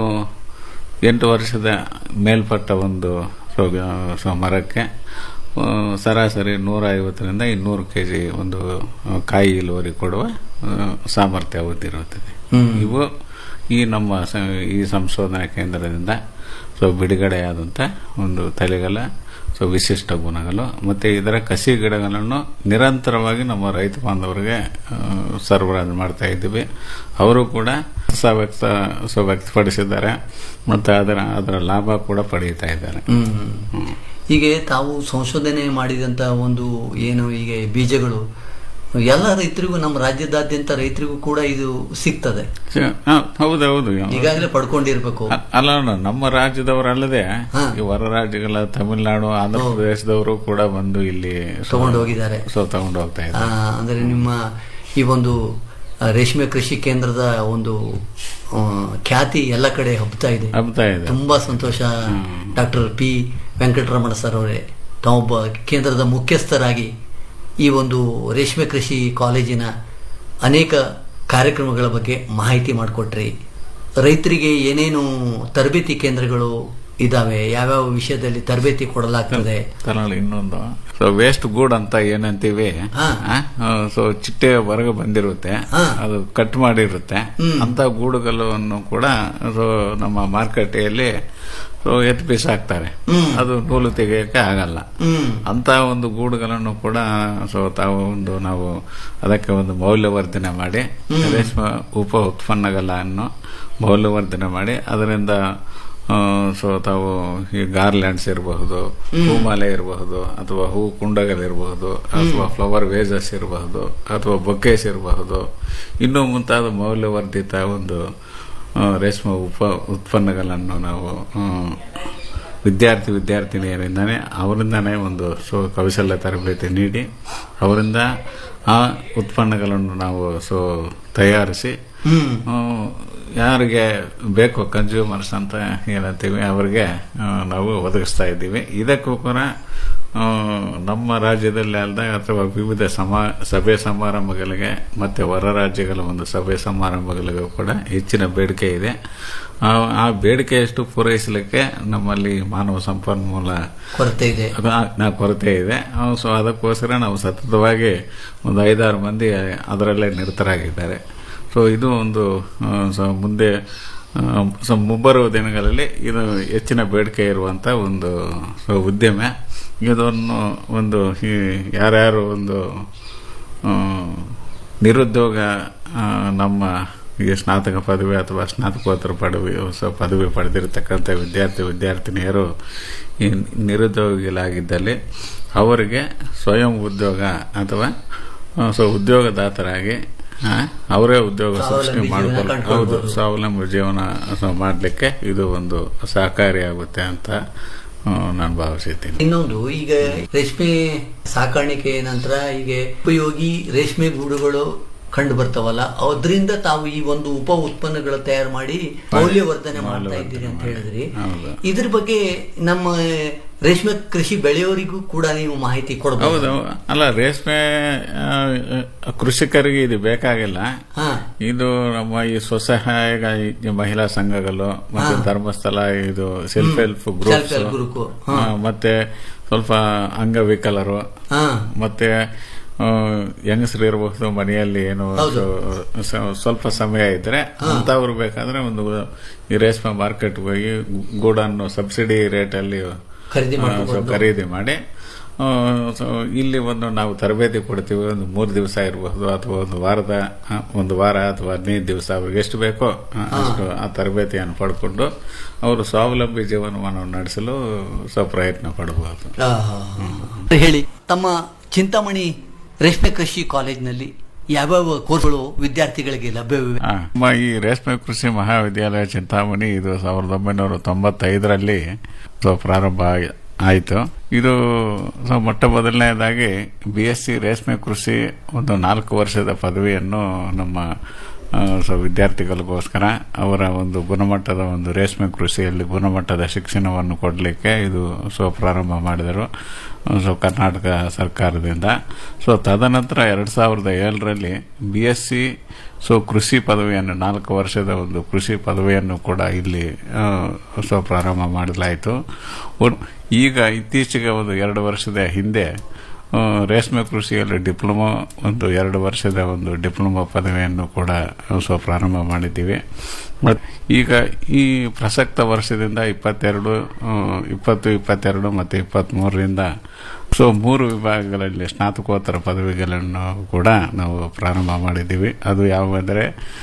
ಎಂಟು ವರ್ಷದ ಮೇಲ್ಪಟ್ಟ ಒಂದು ಸೊ- ಸೊ ಮರಕ್ಕೆ ಆ, ಸರಾಸರಿ ನೂರ ಐವತ್ತರಿಂದ ಇನ್ನೂರು ಕೆ ಜಿ ಒಂದು ಆ, ಕಾಯಿ ಇಳುವರಿ ಕೊಡುವ ಆ, ಸಾಮರ್ಥ್ಯ ಹೊಂದಿರುತ್ತದೆ ಹ್ಮ್. ಇವು ಈ ನಮ್ಮ ಸ- ಈ ಸಂಶೋಧನಾ ಕೇಂದ್ರದಿಂದ ಸೊ ಬಿಡುಗಡೆಯಾದಂಥ ಒಂದು ತಳಿಗಳ ಸೊ ವಿಶಿಷ್ಟ ಗುಣಗಳು ಮತ್ತೆ ಇದರ ಕಸಿ ಗಿಡಗಳನ್ನು ನಿರಂತರವಾಗಿ ನಮ್ಮ ರೈತ ಬಾಂಧವರಿಗೆ ಆ, ಸರಬರಾಜು ಮಾಡ್ತಾ ಇದ್ದೀವಿ ಅವರು ಕೂಡ ಸ ವ್ಯಕ್ತ ಸೊ ವ್ಯಕ್ತಪಡಿಸಿದ್ದಾರೆ ಮತ್ತೆ ಅದರ ಅದರ ಲಾಭ ಕೂಡ ಪಡೆಯುತ್ತಾ ಇದ್ದಾರೆ ಹ್ಮ್. ಹೀಗೆ ತಾವು ಸಂಶೋಧನೆ ಮಾಡಿದಂತ ಒಂದು ಏನು ಈಗ ಬೀಜಗಳು ಎಲ್ಲ ರೈತರಿಗೂ ನಮ್ಮ ರಾಜ್ಯದಾದ್ಯಂತ ರೈತರಿಗೂ ಕೂಡ ಇದು ಸಿಗ್ತದೆ ಸ- ಹ, ಹೌದೌದು ಈಗಾಗಲೇ ಪಡ್ಕೊಂಡಿರ್ಬೇಕು ಅ- ಅಲ್ಲ ಅಲ್ಲ, ನಮ್ಮ ರಾಜ್ಯದವರಲ್ಲದೆ ಹಾ. ಈ ಹೊರ ರಾಜ್ಯಗಳ ತಮಿಳುನಾಡು ಆಂಧ್ರ ಪ್ರದೇಶದವರು ಕೂಡ ಬಂದು ಇಲ್ಲಿ ಸೊ- ತಗೊಂಡು ಹೋಗಿದ್ದಾರೆ. ಸೊ ತಗೊಂಡು ಹೋಗ್ತಾ ಆ, ಇದ್ದಾರೆ ಅಂದ್ರೆ ನಿಮ್ಮ ಈ ಒಂದು ಆ, ರೇಷ್ಮೆ ಕೃಷಿ ಕೇಂದ್ರದ ಒಂದು ಆ, ಖ್ಯಾತಿ ಎಲ್ಲ ಕಡೆ ಹಬ್ತಾ ಇದೆ ಹಬ್ತಾ ಇದೆ ತುಂಬಾ ಸಂತೋಷ ಡಾಕ್ಟರ್ ಪಿ ವೆಂಕಟರಮಣ ಸರ್ ಅವರೇ ತಾವೊಬ್ಬ ಕೇಂದ್ರದ ಮುಖ್ಯಸ್ಥರಾಗಿ ಈ ಒಂದು ರೇಷ್ಮೆ ಕೃಷಿ ಕಾಲೇಜಿನ ಅನೇಕ ಕಾರ್ಯಕ್ರಮಗಳ ಬಗ್ಗೆ ಮಾಹಿತಿ ಮಾಡಿಕೊಟ್ರಿ ರೈತರಿಗೆ ಏನೇನು ತರಬೇತಿ ಕೇಂದ್ರಗಳು ಇದಾವೆ ಯಾವ್ಯಾವ ವಿಷಯದಲ್ಲಿ ತರಬೇತಿ ಕೊಡಲಾಗ್ತದೆ ತಗೊಳ್ಳಿ ಇನ್ನೊಂದು ಸೊ ವೇಸ್ಟ್ ಗೂಡ್ ಅಂತ ಏನಂತೀವಿ ಹಾ. ಸೊ ಚಿಟ್ಟೆ ಹೊರಗೆ ಬಂದಿರುತ್ತೆ ಹಾ. ಅದು ಕಟ್ ಮಾಡಿರುತ್ತೆ ಹ್ಮ್. ಅಂತ ಗೂಡುಗಳನ್ನು ಕೂಡ ಸೊ ನಮ್ಮ ಮಾರುಕಟ್ಟೆಯಲ್ಲಿ ಸೊ ಎತ್ತು ಬೀಸಾಕ್ತಾರೆ ಹ್ಮ್. ಅದು ನೂಲು ತೆಗೆಯಕ್ಕೆ ಆಗಲ್ಲ ಹ್ಮ್ ಅಂತ ಒಂದು ಗೂಡುಗಳನ್ನು ಕೂಡ ಸೊ ತಾವು ಒಂದು ನಾವು ಅದಕ್ಕೆ ಒಂದು ಮೌಲ್ಯವರ್ಧನೆ ಮಾಡಿ ರೇಷ್ಮೆ ಉಪ ಉತ್ಪನ್ನಗಳನ್ನು ಮೌಲ್ಯವರ್ಧನೆ ಮಾಡಿ ಅದರಿಂದ ಆ, ಸೊ ತಾವು ಈ ಗಾರ್ಲ್ಯಾಂಡ್ಸ್ ಇರಬಹುದು ಹೂಮಾಲೆ ಇರಬಹುದು ಅಥವಾ ಹೂ ಕುಂಡಗಳಿರಬಹುದು ಅಥವಾ ಫ್ಲವರ್ ವೇಜಸ್ ಇರಬಹುದು ಅಥವಾ ಬೊಕೇಸ್ ಇರಬಹುದು ಇನ್ನೂ ಮುಂತಾದ ಮೌಲ್ಯವರ್ಧಿತ ಒಂದು ಆ, ರೇಷ್ಮೆ ಉಪ ಉತ್ಪನ್ನಗಳನ್ನು ನಾವು ಆ, ವಿದ್ಯಾರ್ಥಿ ವಿದ್ಯಾರ್ಥಿನಿಯರಿಂದಾನೇ ಅವರಿಂದಾನೇ ಒಂದು ಸೊ ಕೌಶಲ್ಯ ತರಬೇತಿ ನೀಡಿ ಅವರಿಂದ ಆ ಉತ್ಪನ್ನಗಳನ್ನು ನಾವು ಸೊ ತಯಾರಿಸಿ ಹ್ಮ್ ಆ, ಯಾರಿಗೆ ಬೇಕು ಕನ್ಸ್ಯೂಮರ್ಸ್ ಅಂತ ಏನಂತೀವಿ ಅವರಿಗೆ ಆ, ನಾವು ಒದಗಿಸ್ತಾ ಇದ್ದೀವಿ ಇದಕ್ಕೂ ಕೂಡ ಆ, ನಮ್ಮ ರಾಜ್ಯದಲ್ಲಿ ಅಲ್ಲದೆ ಅಥವಾ ವಿವಿಧ ಸಮಾ ಸಭೆ ಸಮಾರಂಭಗಳಿಗೆ ಮತ್ತೆ ಹೊರ ರಾಜ್ಯಗಳ ಒಂದು ಸಭೆ ಸಮಾರಂಭಗಳಿಗೂ ಕೂಡ ಹೆಚ್ಚಿನ ಬೇಡಿಕೆ ಇದೆ ಆ ಆ ಬೇಡಿಕೆಯಷ್ಟು ಪೂರೈಸಲಿಕ್ಕೆ ನಮ್ಮಲ್ಲಿ ಮಾನವ ಸಂಪನ್ಮೂಲ ಕೊರತೆ ಇದೆ ಅದು ಆ- ನಾ ಕೊರತೆ ಇದೆ ಸೊ ಅದಕ್ಕೋಸ್ಕರ ನಾವು ಸತತವಾಗಿ ಒಂದು ಐದಾರು ಮಂದಿ ಅದರಲ್ಲೇ ನಿರತರಾಗಿದ್ದಾರೆ ಸೊ ಇದು ಒಂದು ಆ, ಸೊ ಮುಂದೆ ಆ, ಸೊ ಮುಂಬರುವ ದಿನಗಳಲ್ಲಿ ಇದು ಹೆಚ್ಚಿನ ಬೇಡಿಕೆ ಇರುವಂತ ಒಂದು ಸೊ ಉದ್ಯಮ ಇದನ್ನು ಒಂದು ಈ ಯಾರ್ಯಾರು ಒಂದು ಆ, ನಿರುದ್ಯೋಗ ಆ, ನಮ್ಮ ಈ ಸ್ನಾತಕ ಪದವಿ ಅಥವಾ ಸ್ನಾತಕೋತ್ತರ ಪದವಿ ಸೊ ಪದವಿ ಪಡೆದಿರತಕ್ಕಂಥ ವಿದ್ಯಾರ್ಥಿ ವಿದ್ಯಾರ್ಥಿನಿಯರು ಈ ನಿರುದ್ಯೋಗಿಗಳಾಗಿದ್ದಲ್ಲಿ ಅವರಿಗೆ ಸ್ವಯಂ ಉದ್ಯೋಗ ಅಥವಾ ಆ, ಸೊ ಉದ್ಯೋಗದಾತರಾಗಿ ಆ, ಅವರೇ ಉದ್ಯೋಗ ಸೃಷ್ಟಿ ಸ್ವಾವಲಂಬಿ ಜೀವನ ಮಾಡಿಕೊಂಡು ಹೌದು ಕಂಡುಕೊಳ್ಬೋದು. ಸ್ವಾವಲಂಬಿ ಜೀವನ ಸೊ ಮಾಡಲಿಕ್ಕೆ ಇದು ಒಂದು ಸಹಕಾರಿಯಾಗುತ್ತೆ ಅಂತ ಆ, ನಾನು ಭಾವಿಸಿದ್ದೀನಿ ಇನ್ನೊಂದು ಈಗ ರೇಷ್ಮೆ ಸಾಕಾಣಿಕೆ ನಂತರ ಈಗ ಉಪಯೋಗಿ ರೇಷ್ಮೆ ಗೂಡುಗಳು ಕಂಡು ಬರ್ತಾವಲ್ಲ ಅದರಿಂದ ತಾವು ಈ ಒಂದು ಉಪ ಉತ್ಪನ್ನಗಳು ತಯಾರು ಮಾಡಿ ಮೌಲ್ಯವರ್ಧನೆ ಮಾಡ್ತಾ ಇದ್ದೀರಿ ಅಂತ ಹೇಳಿದ್ರಿ ಹೌದು. ಇದ್ರ ಬಗ್ಗೆ ನಮ್ಮ ರೇಷ್ಮೆ ಕೃಷಿ ಬೆಳೆಯೋರಿಗೂ ಕೂಡ ನೀವು ಮಾಹಿತಿ ಕೊಡಬಹುದು ಹೌದು ಅಲ್ಲ ರೇಷ್ಮೆ ಆ, ಕೃಷಿಕರಿಗೆ ಇದು ಬೇಕಾಗಿಲ್ಲ ಹಾ ಇದು ನಮ್ಮ ಈ ಸ್ವಸಹಾಯ ಈ ಮಹಿಳಾ ಸಂಘಗಳು ಮತ್ತೆ ಹಾ. ಧರ್ಮಸ್ಥಳ ಇದು self help Self help group. Groups ಹಾ. ಮತ್ತೆ ಸ್ವಲ್ಪ ಅಂಗವಿಕಲರು ಹಾ ಮತ್ತೆ ಹೆಂಗಸರು ಇರಬಹುದು ಮನೆಯಲ್ಲಿ ಏನು ಹೌದು. ಸೊ- ಸೊ- ಸ್ವಲ್ಪ ಸಮಯ ಇದ್ರೆ ಅಂತವ್ರು ಬೇಕಾದ್ರೆ ಒಂದು ಈ ರೇಷ್ಮೆ ಮಾರ್ಕೆಟ್ ಹೋಗಿ ಗೂಡನ್ನು ಸಬ್ಸಿಡಿ ರೇಟ್ ಅಲ್ಲಿ ಖರೀದಿ ಆ, ಮಾಡ್ಕೊಂಡು ಸೊ ಖರೀದಿ ಮಾಡಿ ಆ, ಸೊ ಇಲ್ಲಿ ಒಂದು ನಾವು ತರಬೇತಿ ಕೊಡ್ತೀವಿ ಒಂದು ಮೂರು ದಿವಸ ಇರಬಹುದು ಅಥವಾ ಒಂದು ವಾರದ ಆ, ಒಂದು ವಾರ ಅಥವಾ ಹದಿನೈದು ದಿವಸ ಅವ್ರಿಗೆ ಎಷ್ಟು ಬೇಕೋ ಆ, ಅಷ್ಟು ಆ ತರಬೇತಿಯನ್ನು ಪಡ್ಕೊಂಡು ಅವರು ಸ್ವಾವಲಂಬಿ ಜೀವನವನ್ನು ನಡೆಸಲು ಸೊ ಪ್ರಯತ್ನ ಪಡಬಹುದು ಆ, ಹೇಳಿ ತಮ್ಮ ಚಿಂತಾಮಣಿ ರೇಷ್ಮೆ ಕೃಷಿ ಕಾಲೇಜಿನಲ್ಲಿ ಯಾವ್ಯಾವ ಕೋರ್ಸ್ಗಳು ವಿದ್ಯಾರ್ಥಿಗಳಿಗೆ ಲಭ್ಯವಿವೆ ಆ, ನಮ್ಮ ಈ ರೇಷ್ಮೆ ಕೃಷಿ ಮಹಾವಿದ್ಯಾಲಯ ಚಿಂತಾಮಣಿ ಇದು ಸಾವಿರದ ಒಂಬೈನೂರ ತೊಂಬತ್ತೈದರಲ್ಲಿ ಸೊ ಪ್ರಾರಂಭ ಆಗಿ- ಆಯಿತು ಇದು ಸೊ ಮೊಟ್ಟ ಮೊದಲನೇದಾಗಿ ಬಿ ಎಸ್ ಸಿ ರೇಷ್ಮೆ ಕೃಷಿ ಒಂದು ನಾಲ್ಕು ವರ್ಷದ ಪದವಿಯನ್ನು ನಮ್ಮ ಆ, ಸೊ ವಿದ್ಯಾರ್ಥಿಗಳಿಗೋಸ್ಕರ ಅವರ ಒಂದು ಗುಣಮಟ್ಟದ ಒಂದು ರೇಷ್ಮೆ ಕೃಷಿಯಲ್ಲಿ ಗುಣಮಟ್ಟದ ಶಿಕ್ಷಣವನ್ನು ಕೊಡಲಿಕ್ಕೆ ಇದು ಸೊ ಪ್ರಾರಂಭ ಮಾಡಿದರು ಸೊ ಕರ್ನಾಟಕ ಸರ್ಕಾರದಿಂದ ಸೊ ತದನಂತರ ಎರಡು ಸಾವಿರದ ಏಳರಲ್ಲಿ ಬಿ ಎಸ್ ಸಿ ಸೊ ಕೃಷಿ ಪದವಿಯನ್ನು ನಾಲ್ಕು ವರ್ಷದ ಒಂದು ಕೃಷಿ ಪದವಿಯನ್ನು ಕೂಡ ಇಲ್ಲಿ ಆ, ಸೊ ಪ್ರಾರಂಭ ಮಾಡಲಾಯಿತು ಒಟ್- ಈಗ ಇತ್ತೀಚೆಗೆ ಒಂದು ಎರಡು ವರ್ಷದ ಹಿಂದೆ ಆ, ರೇಷ್ಮೆ ಕೃಷಿಯಲ್ಲಿ ಡಿಪ್ಲೊಮಾ ಒಂದು ಎರಡು ವರ್ಷದ ಒಂದು ಡಿಪ್ಲೊಮಾ ಪದವಿಯನ್ನು ಕೂಡ ಸೊ ಪ್ರಾರಂಭ ಮಾಡಿದ್ದೀವಿ ಮತ್ತು ಈಗ ಈ ಪ್ರಸಕ್ತ ವರ್ಷದಿಂದ ಇಪ್ಪತ್ತೆರಡು ಆ, ಇಪ್ಪತ್ತು ಇಪ್ಪತ್ತೆರಡು ಮತ್ತು ಇಪ್ಪತ್ತ್ಮೂರರಿಂದ ಸೊ ಮೂರು ವಿಭಾಗಗಳಲ್ಲಿ ಸ್ನಾತಕೋತ್ತರ ಪದವಿಗಳನ್ನು ಕೂಡ ನಾವು ಪ್ರಾರಂಭ ಮಾಡಿದ್ದೀವಿ ಅದು ಯಾವುವೆಂದರೆ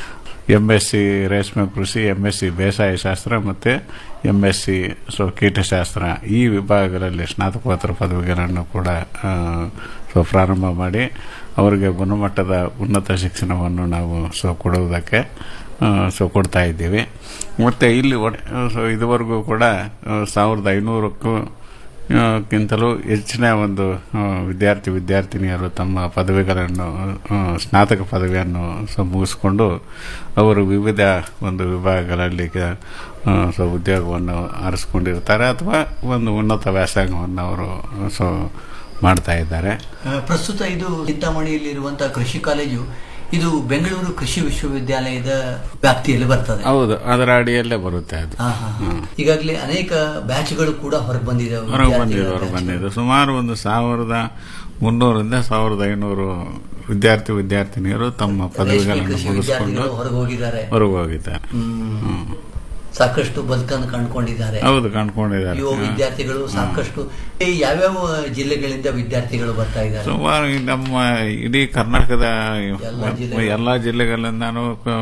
ಎಂ ಎಸ್ ಸಿ ರೇಷ್ಮೆ ಕೃಷಿ ಎಂ ಎಸ್ ಸಿ ಬೇಸಾಯ ಶಾಸ್ತ್ರ ಮತ್ತು ಎಂ ಎಸ್ ಸಿ ಸೊ ಕೀಟಶಾಸ್ತ್ರ ಈ ವಿಭಾಗಗಳಲ್ಲಿ ಸ್ನಾತಕೋತ್ತರ ಪದವಿಗಳನ್ನು ಕೂಡ ಆ, ಸೊ ಪ್ರಾರಂಭ ಮಾಡಿ ಅವರಿಗೆ ಗುಣಮಟ್ಟದ ಉನ್ನತ ಶಿಕ್ಷಣವನ್ನು ನಾವು ಸೊ ಕೊಡುವುದಕ್ಕೆ ಆ, ಸೊ ಕೊಡ್ತಾ ಇದ್ದೀವಿ ಮತ್ತು ಇಲ್ಲಿ ಒಟ್ ಸೊ ಇದುವರೆಗೂ ಕೂಡ ಆ, ಸಾವಿರದ ಐನೂರಕ್ಕೂ ಆ, ಕ್ಕಿಂತಲೂ ಹೆಚ್ಚಿನ ಒಂದು ಆ, ವಿದ್ಯಾರ್ಥಿ ವಿದ್ಯಾರ್ಥಿನಿಯರು ತಮ್ಮ ಪದವಿಗಳನ್ನು ಆ, ಸ್ನಾತಕ ಪದವಿಯನ್ನು ಸೊ ಮುಗಿಸ್ಕೊಂಡು ಅವರು ವಿವಿಧ ಒಂದು ವಿಭಾಗಗಳಲ್ಲಿ ಕ- ಆ, ಸೊ ಉದ್ಯೋಗವನ್ನು ಆರಿಸ್ಕೊಂಡಿರ್ತಾರೆ ಅಥವಾ ಒಂದು ಉನ್ನತ ವ್ಯಾಸಂಗವನ್ನು ಅವರು ಸೊ ಮಾಡ್ತಾ ಇದ್ದಾರೆ ಆ, ಪ್ರಸ್ತುತ ಇದು ಚಿಂತಾಮಣಿಯಲ್ಲಿರುವಂತಹ ಕೃಷಿ ಕಾಲೇಜು ಇದು ಬೆಂಗಳೂರು ಕೃಷಿ ವಿಶ್ವವಿದ್ಯಾಲಯದ ವ್ಯಾಪ್ತಿಯಲ್ಲಿ ಬರ್ತದೆ ಹೌದು ಅದರ ಅಡಿಯಲ್ಲೇ ಬರುತ್ತೆ ಅದು ಹಾ, ಹಾ, ಹಾ. ಈಗಾಗಲೇ ಅನೇಕ ಬ್ಯಾಚ್ಗಳು ಕೂಡ ಹೊರಗೆ ಬಂದಿದ್ದಾವೆ ಹೊರಗೆ ವಿದ್ಯಾರ್ಥಿಗಳ ಬಂದಿದ್ದು ಹೊರಗೆ ಬ್ಯಾಚ್ಗಳು. ಬಂದಿದ್ದು ಸುಮಾರು ಒಂದು ಸಾವಿರದ ಮುನ್ನೂರಿಂದ ಸಾವಿರದ ಐನೂರು ವಿದ್ಯಾರ್ಥಿ ವಿದ್ಯಾರ್ಥಿನಿಯರು ತಮ್ಮ ರೇಷ್ಮೆ ಪದವಿಗಳನ್ನು ಕೃಷಿ ಮುಗಿಸ್ಕೊಂಡು ವಿದ್ಯಾರ್ಥಿಗಳು ಹೊರಗೆ ಹೋಗಿದ್ದಾರೆ ಹೊರಗೆ ಹೋಗಿದ್ದಾರೆ ಹ್ಮ್. ಸಾಕಷ್ಟು ಬದುಕನ್ನು ಕಂಡುಕೊಂಡಿದ್ದಾರೆ ಹೌದು ಕಂಡುಕೊಂಡಿದ್ದಾರೆ ಯುವ ವಿದ್ಯಾರ್ಥಿಗಳು ಸಾಕಷ್ಟು ಈ ಯಾವ್ಯಾವ ಜಿಲ್ಲೆಗಳಿಂದ ವಿದ್ಯಾರ್ಥಿಗಳು ಬರ್ತಾ ಇದ್ದಾರೆ ಸುಮಾರು ಈ ನಮ್ಮ ಇಡೀ ಕರ್ನಾಟಕದ ಎಲ್ಲ ಜಿಲ್ಲೆಗಳು. ಎಲ್ಲಾ ಜಿಲ್ಲೆಗಳಿಂದಾನು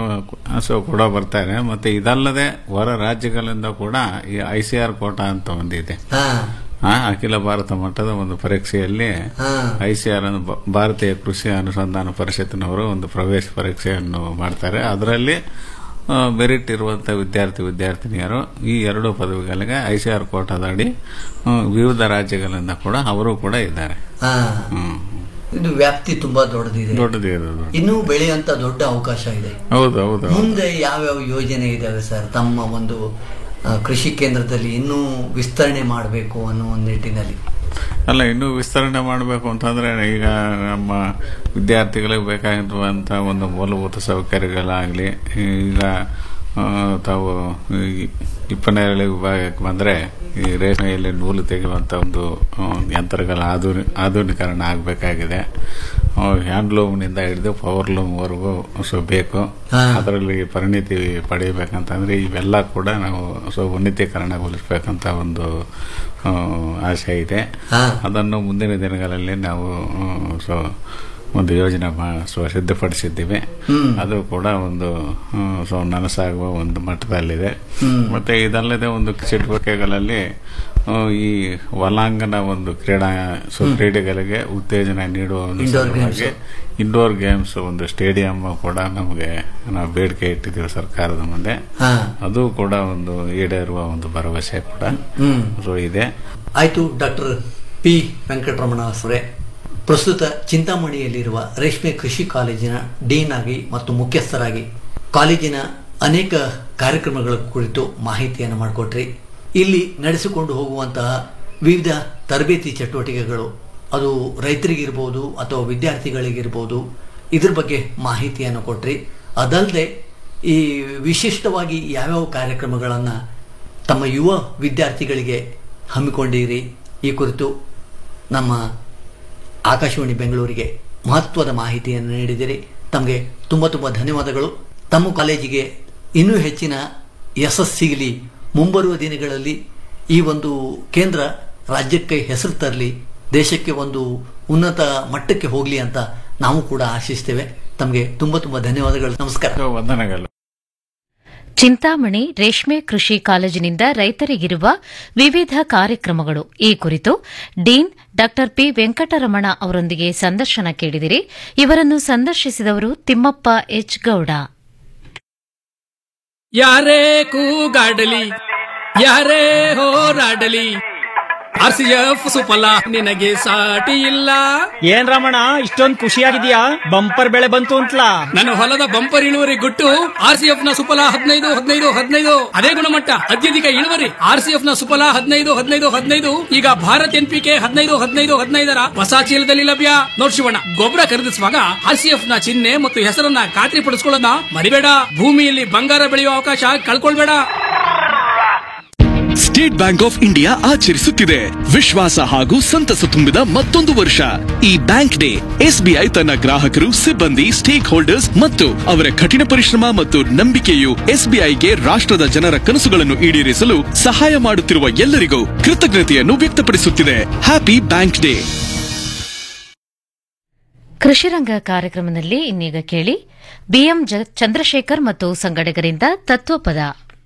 ಕ- ಸೊ ಕೂಡ ಬರ್ತಾರೆ ಮತ್ತೆ ಇದಲ್ಲದೆ ಹೊರ ರಾಜ್ಯಗಳಿಂದ ಕೂಡ ಈ ಐ ಸಿ ಆರ್ ಕೋಟಾ ಅಂತ ಒಂದಿದೆ ಹಾ ಆ, ಅಖಿಲ ಭಾರತ ಮಟ್ಟದ ಒಂದು ಪರೀಕ್ಷೆಯಲ್ಲಿ ಹಾ ಐ ಸಿ ಆರ್ ಭಾರತೀಯ ಕೃಷಿ ಅನುಸಂಧಾನ ಪರಿಷತ್ತಿನವರು ಒಂದು ಪ್ರವೇಶ ಪರೀಕ್ಷೆಯನ್ನು ಮಾಡ್ತಾರೆ ಅದರಲ್ಲಿ ಮೆರಿಟ್ ಇರುವಂಥ ವಿದ್ಯಾರ್ಥಿ ವಿದ್ಯಾರ್ಥಿನಿಯರು ಈ ಎರಡು ಪದವಿಗಳಿಗೆ ಐ ಸಿ ಆರ್ ಕೋಟಾದ ಅಡಿ ಆ, ವಿವಿಧ ರಾಜ್ಯಗಳಿಂದ ಕೂಡ ಅವರು ಕೂಡ ಇದ್ದಾರೆ ಹಾ ಹ್ಮ್. ಇದು ವ್ಯಾಪ್ತಿ ತುಂಬಾ ದೊಡ್ಡದಿದೆ ದೊಡ್ಡದು ಇರೋದು ಇನ್ನೂ ಬೆಳೆಯುವಂತ ದೊಡ್ಡ ಅವಕಾಶ ಇದೆ ಹೌದು ಹೌದು ಹೌದು. ಮುಂದೆ ಯಾವ್ಯಾವ ಯೋಜನೆ ಇದಾವೆ ಸರ್ ತಮ್ಮ ಒಂದು ಆ, ಕೃಷಿ ಕೇಂದ್ರದಲ್ಲಿ ಇನ್ನೂ ವಿಸ್ತರಣೆ ಮಾಡಬೇಕು ಅನ್ನೋ ಒಂದು ನಿಟ್ಟಿನಲ್ಲಿ ಅಲ್ಲ ಇನ್ನೂ ವಿಸ್ತರಣೆ ಮಾಡಬೇಕು ಅಂತಂದ್ರೆ ಈಗ ನಮ್ಮ ವಿದ್ಯಾರ್ಥಿಗಳಿಗೆ ಬೇಕಾಗಿರುವಂಥ ಒಂದು ಮೂಲಭೂತ ಸೌಕರ್ಯಗಳಾಗಲಿ ಈಗ ಆ, ತಾವು ಈ ಇಪ್ಪನೇರಳೆ ವಿಭಾಗಕ್ಕೆ ಬಂದರೆ ಈ ರೇಷ್ಮೆಯಲ್ಲಿ ನೂಲು ತೆಗೆಯುವಂಥ ಒಂದು ಆ, ಯಂತ್ರಗಳ ಆಧುನಿ ಆಧುನೀಕರಣ ಆಗಬೇಕಾಗಿದೆ ಹ್ಯಾಂಡ್ಲೂಮ್ನಿಂದ ಹಿಡಿದು ಪವರ್ ಲೂಮ್ವರೆಗೂ ಸೊ ಬೇಕು ಹಾ. ಅದರಲ್ಲಿ ಪರಿಣಿತಿ ಪಡೆಯಬೇಕಂತಂದ್ರೆ ಇವೆಲ್ಲ ಕೂಡ ನಾವು ಸೊ ಉನ್ನತೀಕರಣಗೊಳಿಸ್ಬೇಕಂತ ಒಂದು ಆ, ಆಸೆ ಇದೆ ಹಾ. ಅದನ್ನು ಮುಂದಿನ ದಿನಗಳಲ್ಲಿ ನಾವು ಆ, ಸೊ ಒಂದು ಯೋಜನೆ ಮಾ- ಸ್ವ- ಸಿದ್ಧಪಡಿಸಿದ್ದೀವಿ ಅದು ಕೂಡ ಒಂದು ಹ್ಮ್, ಸೊ ನನಸಾಗುವ ಒಂದು ಮಟ್ಟದಲ್ಲಿದೆ ಮತ್ತೆ ಇದಲ್ಲದೆ ಒಂದು ಚಟುವಟಿಕೆಗಳಲ್ಲಿ ಆ, ಈ ಒಲಾಂಗನ ಒಂದು ಕ್ರೀಡಾ ಸೊ ಕ್ರೀಡೆಗಳಿಗೆ ಉತ್ತೇಜನ ನೀಡುವ ಒಂದು Indoor ಸಲುವಾಗಿ ಇಂಡೋರ್ ಗೇಮ್ಸ್ ಒಂದು ಸ್ಟೇಡಿಯಂ ಕೂಡ ನಮಗೆ ನಾವು ಬೇಡಿಕೆ ಇಟ್ಟಿದ್ದೀವಿ ಸರ್ಕಾರದ ಮುಂದೆ ಹಾ ಅದು ಕೂಡ ಒಂದು ಈಡೇರುವ ಒಂದು ಭರವಸೆ ಕೂಡ ಹ್ಮ್ ಸೊ ಇದೆ ಆಯಿತು ಡಾಕ್ಟರ್ ಪಿ ವೆಂಕಟರಮಣ ಅವರೇ ಪ್ರಸ್ತುತ ಚಿಂತಾಮಣಿಯಲ್ಲಿರುವ ರೇಷ್ಮೆ ಕೃಷಿ ಕಾಲೇಜಿನ ಡೀನ್ ಆಗಿ ಮತ್ತು ಮುಖ್ಯಸ್ಥರಾಗಿ ಕಾಲೇಜಿನ ಅನೇಕ ಕಾರ್ಯಕ್ರಮಗಳ ಕುರಿತು ಮಾಹಿತಿಯನ್ನು ಮಾಡಿಕೊಟ್ರಿ ಇಲ್ಲಿ ನಡೆಸಿಕೊಂಡು ಹೋಗುವಂತಹ ವಿವಿಧ ತರಬೇತಿ ಚಟುವಟಿಕೆಗಳು ಅದು ರೈತರಿಗಿರ್ಬೋದು ಅಥವಾ ವಿದ್ಯಾರ್ಥಿಗಳಿಗಿರ್ಬೋದು ಇದ್ರ ಬಗ್ಗೆ ಮಾಹಿತಿಯನ್ನು ಕೊಟ್ರಿ ಅದಲ್ಲದೆ ಈ ವಿಶಿಷ್ಟವಾಗಿ ಯಾವ್ಯಾವ ಕಾರ್ಯಕ್ರಮಗಳನ್ನು ತಮ್ಮ ಯುವ ವಿದ್ಯಾರ್ಥಿಗಳಿಗೆ ಹಮ್ಮಿಕೊಂಡಿರಿ ಈ ಕುರಿತು ನಮ್ಮ ಆಕಾಶವಾಣಿ ಬೆಂಗಳೂರಿಗೆ ಮಹತ್ವದ ಮಾಹಿತಿಯನ್ನು ನೀಡಿದಿರಿ ತಮಗೆ ತುಂಬ ತುಂಬ ಧನ್ಯವಾದಗಳು ತಮ್ಮ ಕಾಲೇಜಿಗೆ ಇನ್ನೂ ಹೆಚ್ಚಿನ ಯಶಸ್ಸು ಸಿಗಲಿ ಮುಂಬರುವ ದಿನಗಳಲ್ಲಿ ಈ ಒಂದು ಕೇಂದ್ರ ರಾಜ್ಯಕ್ಕೆ ಹೆಸರು ತರಲಿ ದೇಶಕ್ಕೆ ಒಂದು ಉನ್ನತ ಮಟ್ಟಕ್ಕೆ ಹೋಗಲಿ ಅಂತ ನಾವು ಕೂಡ ಆಶಿಸ್ತೇವೆ ತಮಗೆ ತುಂಬ ತುಂಬ ಧನ್ಯವಾದಗಳು ನಮಸ್ಕಾರ ಸೊ ವಂದನೆಗಳು ಚಿಂತಾಮಣಿ ರೇಷ್ಮೆ ಕೃಷಿ ಕಾಲೇಜಿನಿಂದ ರೈತರಿಗಿರುವ ವಿವಿಧ ಕಾರ್ಯಕ್ರಮಗಳು ಈ ಕುರಿತು ಡೀನ್ ಡಾ ಪಿ ವೆಂಕಟರಮಣ ಅವರೊಂದಿಗೆ ಸಂದರ್ಶನ ಕೇಳಿದಿರಿ ಇವರನ್ನು ಸಂದರ್ಶಿಸಿದವರು ತಿಮ್ಮಪ್ಪ ಎಚ್ ಗೌಡ ಯಾರೇ ಕೂಗಾಡಲಿ ಯಾರೇ ಹೋರಾಡಲಿ ಆರ್ ಸಿ ಎಫ್ ಸುಫಲ ನಿನಗೆ ಸಾಟಿ ಇಲ್ಲ ಏನ್ ರಮಣ ಇಷ್ಟೊಂದ್ ಖುಷಿಯಾಗಿದ್ಯಾ ಬಂಪರ್ ಬೆಳೆ ಬಂತು ಅಂತಲಾ ನನ್ನ ಹೊಲದ ಬಂಪರ್ ಇಳುವರಿ ಗುಟ್ಟು ಆರ್ ಸಿ ಎಫ್ ನ ಸುಫಲ ಹದಿನೈದು ಹದಿನೈದು ಹದಿನೈದು ಅದೇ ಗುಣಮಟ್ಟ ಅತ್ಯಧಿಕ ಇಳುವರಿ ಆರ್ ಸಿ ಎಫ್ ನ ಸುಫಲ ಹದಿನೈದು ಹದಿನೈದು ಹದಿನೈದು ಈಗ ಭಾರತ್ ಎನ್ ಪಿ ಕೆ ಹದಿನೈದು ಹದಿನೈದು ಹದಿನೈದರ ಹೊಸ ಚೀಲದಲ್ಲಿ ಲಭ್ಯ ನೋಡ್ ಶಿವಣ್ಣ ಗೊಬ್ಬರ ಖರೀದಿಸುವಾಗ ಆರ್ ಸಿ ಎಫ್ ನ ಚಿಹ್ನೆ ಮತ್ತು ಹೆಸರನ್ನ ಖಾತ್ರಿ ಪಡಿಸ್ಕೊಳ್ಳೋದನ್ನ ಮರಿಬೇಡ ಭೂಮಿಯಲ್ಲಿ ಬಂಗಾರ ಬೆಳೆಯುವ ಅವಕಾಶ ಕಳ್ಕೊಳ್ಬೇಡ ಸ್ಟೇಟ್ ಬ್ಯಾಂಕ್ ಆಫ್ ಇಂಡಿಯಾ ಆಚರಿಸುತ್ತಿದೆ ವಿಶ್ವಾಸ ಹಾಗೂ ಸಂತಸ ತುಂಬಿದ ಮತ್ತೊಂದು ವರ್ಷ ಈ ಬ್ಯಾಂಕ್ ಡೇ ಎಸ್ಬಿಐ ತನ್ನ ಗ್ರಾಹಕರು ಸಿಬ್ಬಂದಿ ಸ್ಟೇಕ್ ಹೋಲ್ಡರ್ಸ್ ಮತ್ತು ಅವರ ಕಠಿಣ ಪರಿಶ್ರಮ ಮತ್ತು ನಂಬಿಕೆಯು ಎಸ್ಬಿಐಗೆ ರಾಷ್ಟ್ರದ ಜನರ ಕನಸುಗಳನ್ನು ಈಡೇರಿಸಲು ಸಹಾಯ ಮಾಡುತ್ತಿರುವ ಎಲ್ಲರಿಗೂ ಕೃತಜ್ಞತೆಯನ್ನು ವ್ಯಕ್ತಪಡಿಸುತ್ತಿದೆ ಹ್ಯಾಪಿ ಬ್ಯಾಂಕ್ ಡೇ ಕೃಷಿರಂಗ ಕಾರ್ಯಕ್ರಮದಲ್ಲಿ ಇನ್ನೀಗ ಕೇಳಿ ಬಿಎಂ ಜ- ಚಂದ್ರಶೇಖರ್ ಮತ್ತು ಸಂಗಡಿಗರಿಂದ ತತ್ವಪದ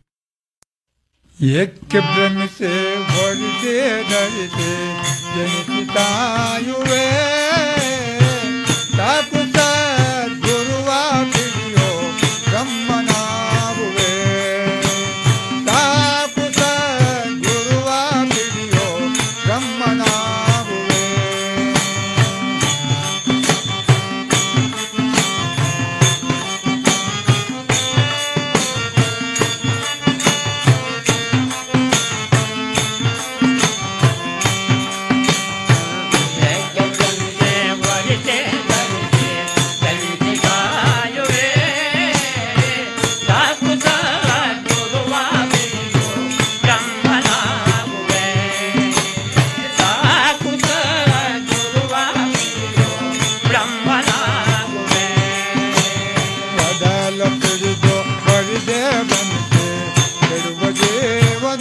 ಏಕೆ ಭ್ರಮಿಸೆ ಹೊರದೆ ಧರಿಸೆ ಜನಿಸಿತಾಯುವೆ ಸಾಕು ಗುರುವ ಪಿಡಿಯೋ ಬ್ರಹ್ಮನಾಗುವೆ ಸಾಕು ಗುರುವ ಪಿಡಿಯೋ ಬ್ರಹ್ಮನಾಗುವೆ ಮೊದಲ ತಿಳಿದು ಬರಿದೆ ಬಂತೆ ಕೆಡುವ ಜೀವನ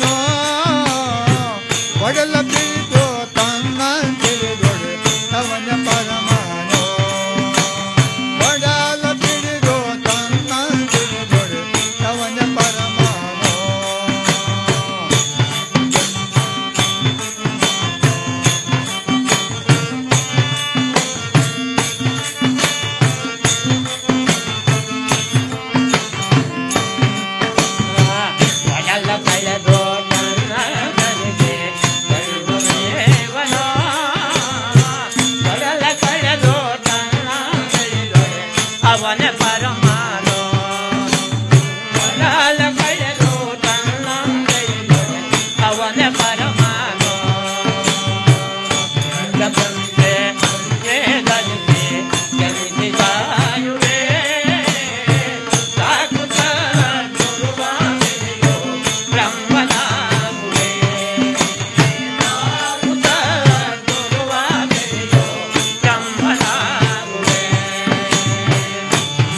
ಒಡಲ ತಿಳಿದು ತನ್ನ ತಿಳಿದೊಡೆ ಅವನ ಪರಮಾನು ಒಡಲ ತಿಳಿದು ತನ್ನ ತಿಳಿದೊಡೆ ಅವನ ಪರಮಾನು ಅವನ ಪರಮಾನು ಒಡಲ ಕಳೆದು ತನ್ನ ಕೈದೊಡೆ ಅವನ ಪರಮಾನು ಬಂದೆ ವೇದನಿಗೆ ಗೆಲ್ಲಿಸಿದಾಯುವೆ ಸಾಕು ಗುರುವಾದೆಯೋ ಬ್ರಹ್ಮನಾಗುವೆ ಸಾಕು ಗುರುವಾದೆಯೋ ಬ್ರಹ್ಮನಾಗುವೆ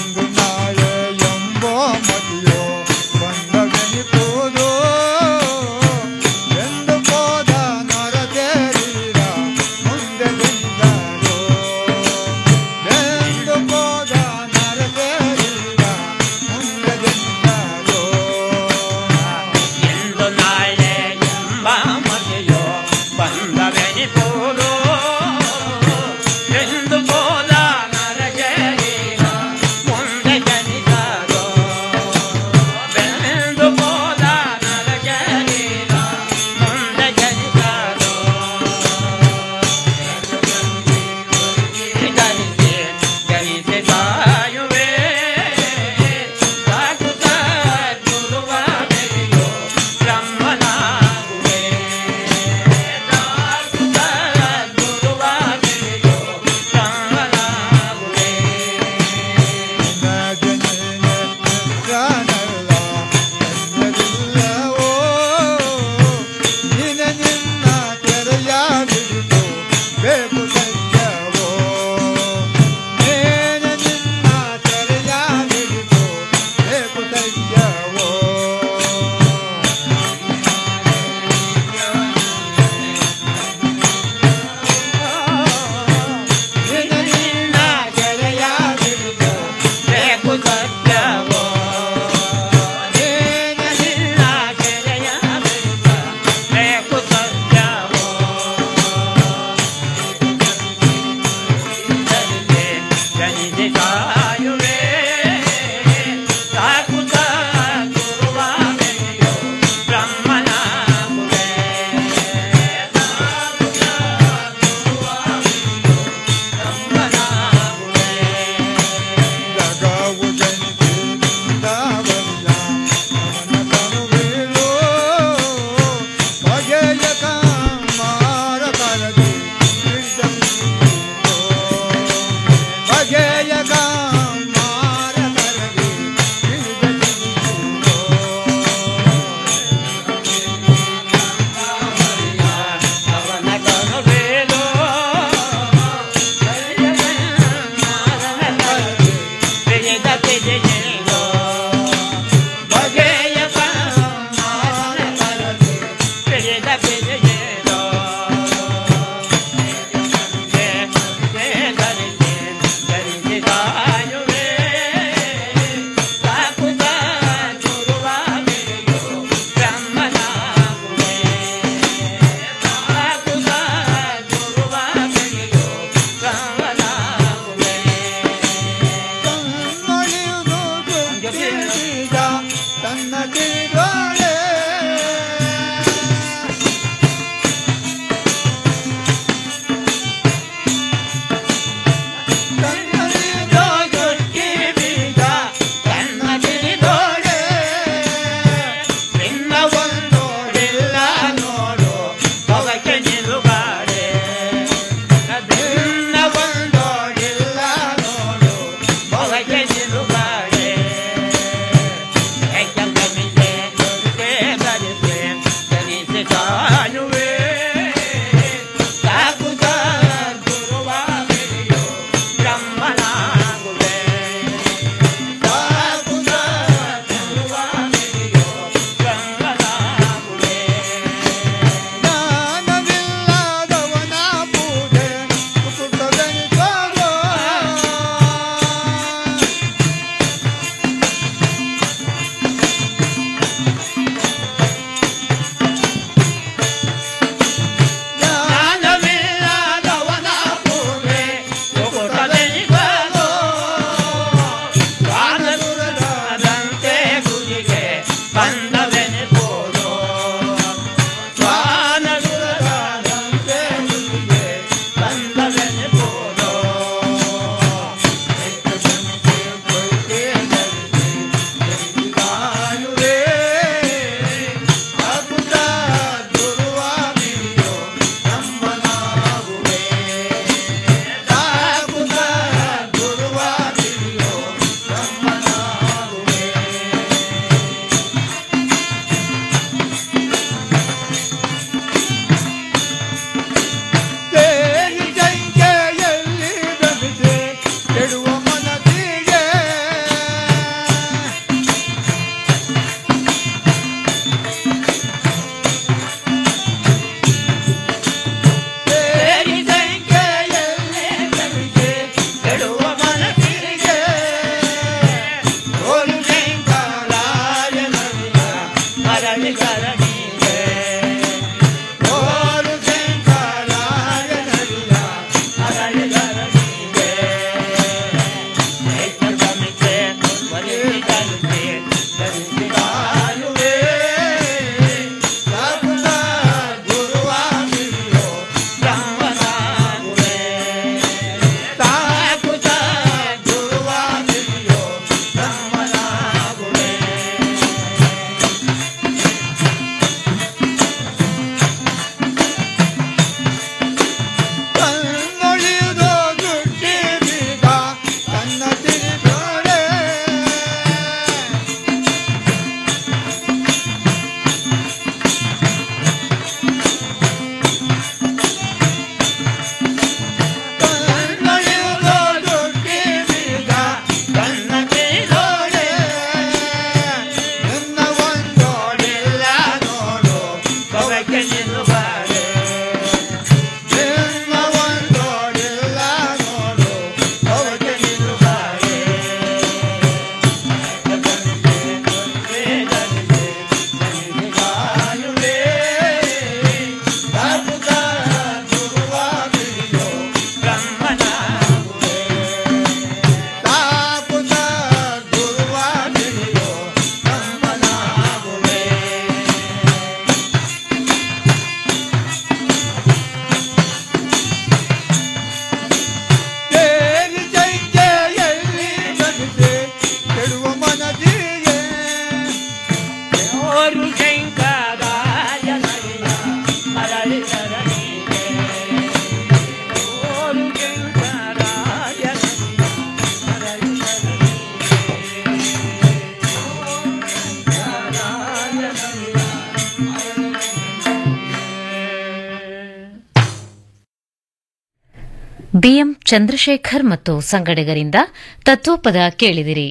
ಚಂದ್ರಶೇಖರ್ ಮತ್ತು ಸಂಗಡಿಗರಿಂದ ತತ್ವಪದ ಕೇಳಿದಿರಿ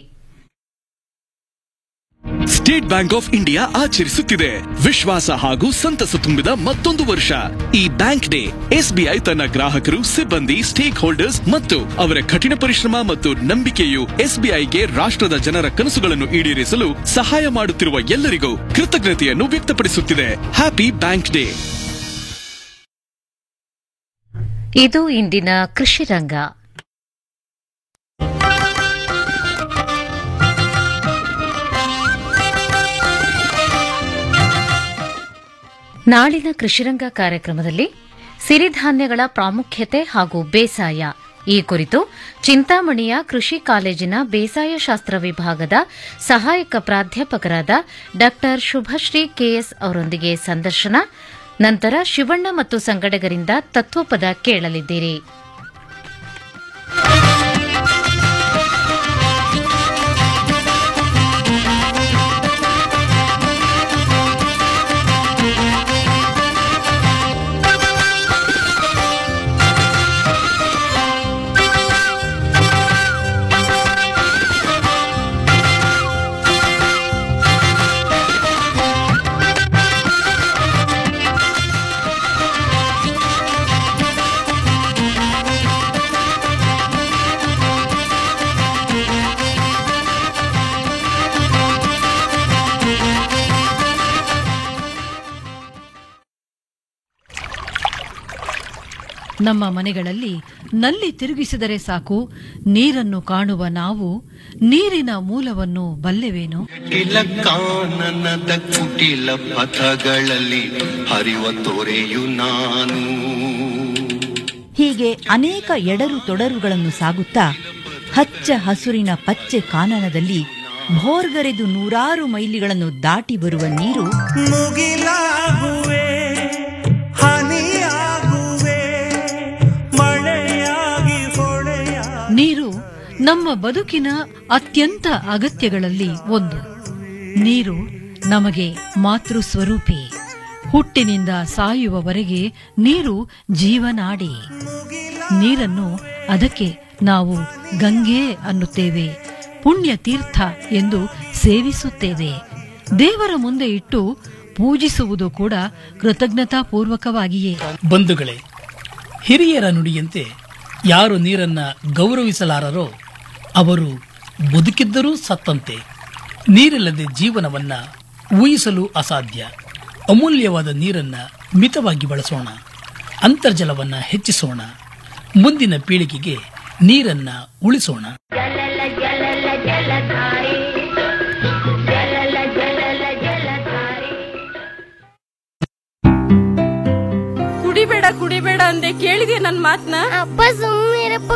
ಸ್ಟೇಟ್ ಬ್ಯಾಂಕ್ ಆಫ್ ಇಂಡಿಯಾ ಆಚರಿಸುತ್ತಿದೆ ವಿಶ್ವಾಸ ಹಾಗೂ ಸಂತಸ ತುಂಬಿದ ಮತ್ತೊಂದು ವರ್ಷ ಈ ಬ್ಯಾಂಕ್ ಡೇ ಎಸ್ಬಿಐ ತನ್ನ ಗ್ರಾಹಕರು ಸಿಬ್ಬಂದಿ ಸ್ಟೇಕ್ ಹೋಲ್ಡರ್ಸ್ ಮತ್ತು ಅವರ ಕಠಿಣ ಪರಿಶ್ರಮ ಮತ್ತು ನಂಬಿಕೆಯು ಎಸ್ಬಿಐಗೆ ರಾಷ್ಟ್ರದ ಜನರ ಕನಸುಗಳನ್ನು ಈಡೇರಿಸಲು ಸಹಾಯ ಮಾಡುತ್ತಿರುವ ಎಲ್ಲರಿಗೂ ಕೃತಜ್ಞತೆಯನ್ನು ವ್ಯಕ್ತಪಡಿಸುತ್ತಿದೆ ಹ್ಯಾಪಿ ಬ್ಯಾಂಕ್ ಡೇ ಇದು ಇಂದಿನ ಕೃಷಿ ರಂಗ ನಾಳಿನ ಕೃಷಿರಂಗ ಕಾರ್ಯಕ್ರಮದಲ್ಲಿ ಸಿರಿಧಾನ್ಯಗಳ ಪ್ರಾಮುಖ್ಯತೆ ಹಾಗೂ ಬೇಸಾಯ ಈ ಕುರಿತು ಚಿಂತಾಮಣಿಯ ಕೃಷಿ ಕಾಲೇಜಿನ ಬೇಸಾಯ ಶಾಸ್ತ್ರ ವಿಭಾಗದ ಸಹಾಯಕ ಪ್ರಾಧ್ಯಾಪಕರಾದ ಡಾ ಶುಭಶ್ರೀ ಕೆಎಸ್ ಅವರೊಂದಿಗೆ ಸಂದರ್ಶನ ನಂತರ ಶಿವಣ್ಣ ಮತ್ತು ಸಂಗಡಗರಿಂದ ತತ್ವಪದ ಕೇಳಲಿದ್ದೀರಿ ನಮ್ಮ ಮನೆಗಳಲ್ಲಿ ನಲ್ಲಿ ತಿರುಗಿಸಿದರೆ ಸಾಕು ನೀರನ್ನು ಕಾಣುವ ನಾವು ನೀರಿನ ಮೂಲವನ್ನು ಬಲ್ಲೆವೇನು ಕುಟಿಲ ಕಾನನದ ಕುಟಿಲ ಪಥಗಳಲ್ಲಿ ಹರಿವ ತೊರೆಯು ನಾನು ಹೀಗೆ ಅನೇಕ ಎಡರು ತೊಡರುಗಳನ್ನು ಸಾಗುತ್ತಾ ಹಚ್ಚ ಹಸುರಿನ ಪಚ್ಚೆ ಕಾನನದಲ್ಲಿ ಭೋರ್ಗರೆದು ನೂರಾರು ಮೈಲಿಗಳನ್ನು ದಾಟಿ ಬರುವ ನೀರು ಮುಗಿಲಾಗುವೆ ಹನಿಯಾಗುವೆ ಮಳೆಯಾಗಿ ಹೊಳೆಯ ನೀರು ನಮ್ಮ ಬದುಕಿನ ಅತ್ಯಂತ ಅಗತ್ಯಗಳಲ್ಲಿ ಒಂದು ನೀರು ನಮಗೆ ಮಾತೃ ಸ್ವರೂಪಿ ಹುಟ್ಟಿನಿಂದ ಸಾಯುವವರೆಗೆ ನೀರು ಜೀವನಾಡಿ ನೀರನ್ನು ಅದಕ್ಕೆ ನಾವು ಗಂಗೆ ಅನ್ನುತ್ತೇವೆ ಪುಣ್ಯ ತೀರ್ಥ ಎಂದು ಸೇವಿಸುತ್ತೇವೆ ದೇವರ ಮುಂದೆ ಇಟ್ಟು ಪೂಜಿಸುವುದು ಕೂಡ ಕೃತಜ್ಞತಾಪೂರ್ವಕವಾಗಿಯೇ ಬಂಧುಗಳೇ ಹಿರಿಯರ ನುಡಿಯಂತೆ ಯಾರು ನೀರನ್ನ ಗೌರವಿಸಲಾರರೋ ಅವರು ಬದುಕಿದ್ದರೂ ಸತ್ತಂತೆ ನೀರಿಲ್ಲದೆ ಜೀವನವನ್ನ ಊಹಿಸಲು ಅಸಾಧ್ಯ ಅಮೂಲ್ಯವಾದ ನೀರನ್ನ ಮಿತವಾಗಿ ಬಳಸೋಣ ಅಂತರ್ಜಲವನ್ನ ಹೆಚ್ಚಿಸೋಣ ಮುಂದಿನ ಪೀಳಿಗೆಗೆ ನೀರನ್ನ ಉಳಿಸೋಣ ಕುಡಿಬೇಡ ಕುಡಿಬೇಡ ಅಂದೆ ಕೇಳಿದೆ ನನ್ ಮಾತ್ನ ಅಪ್ಪ ಸುಮ್ಮನಿರಪ್ಪ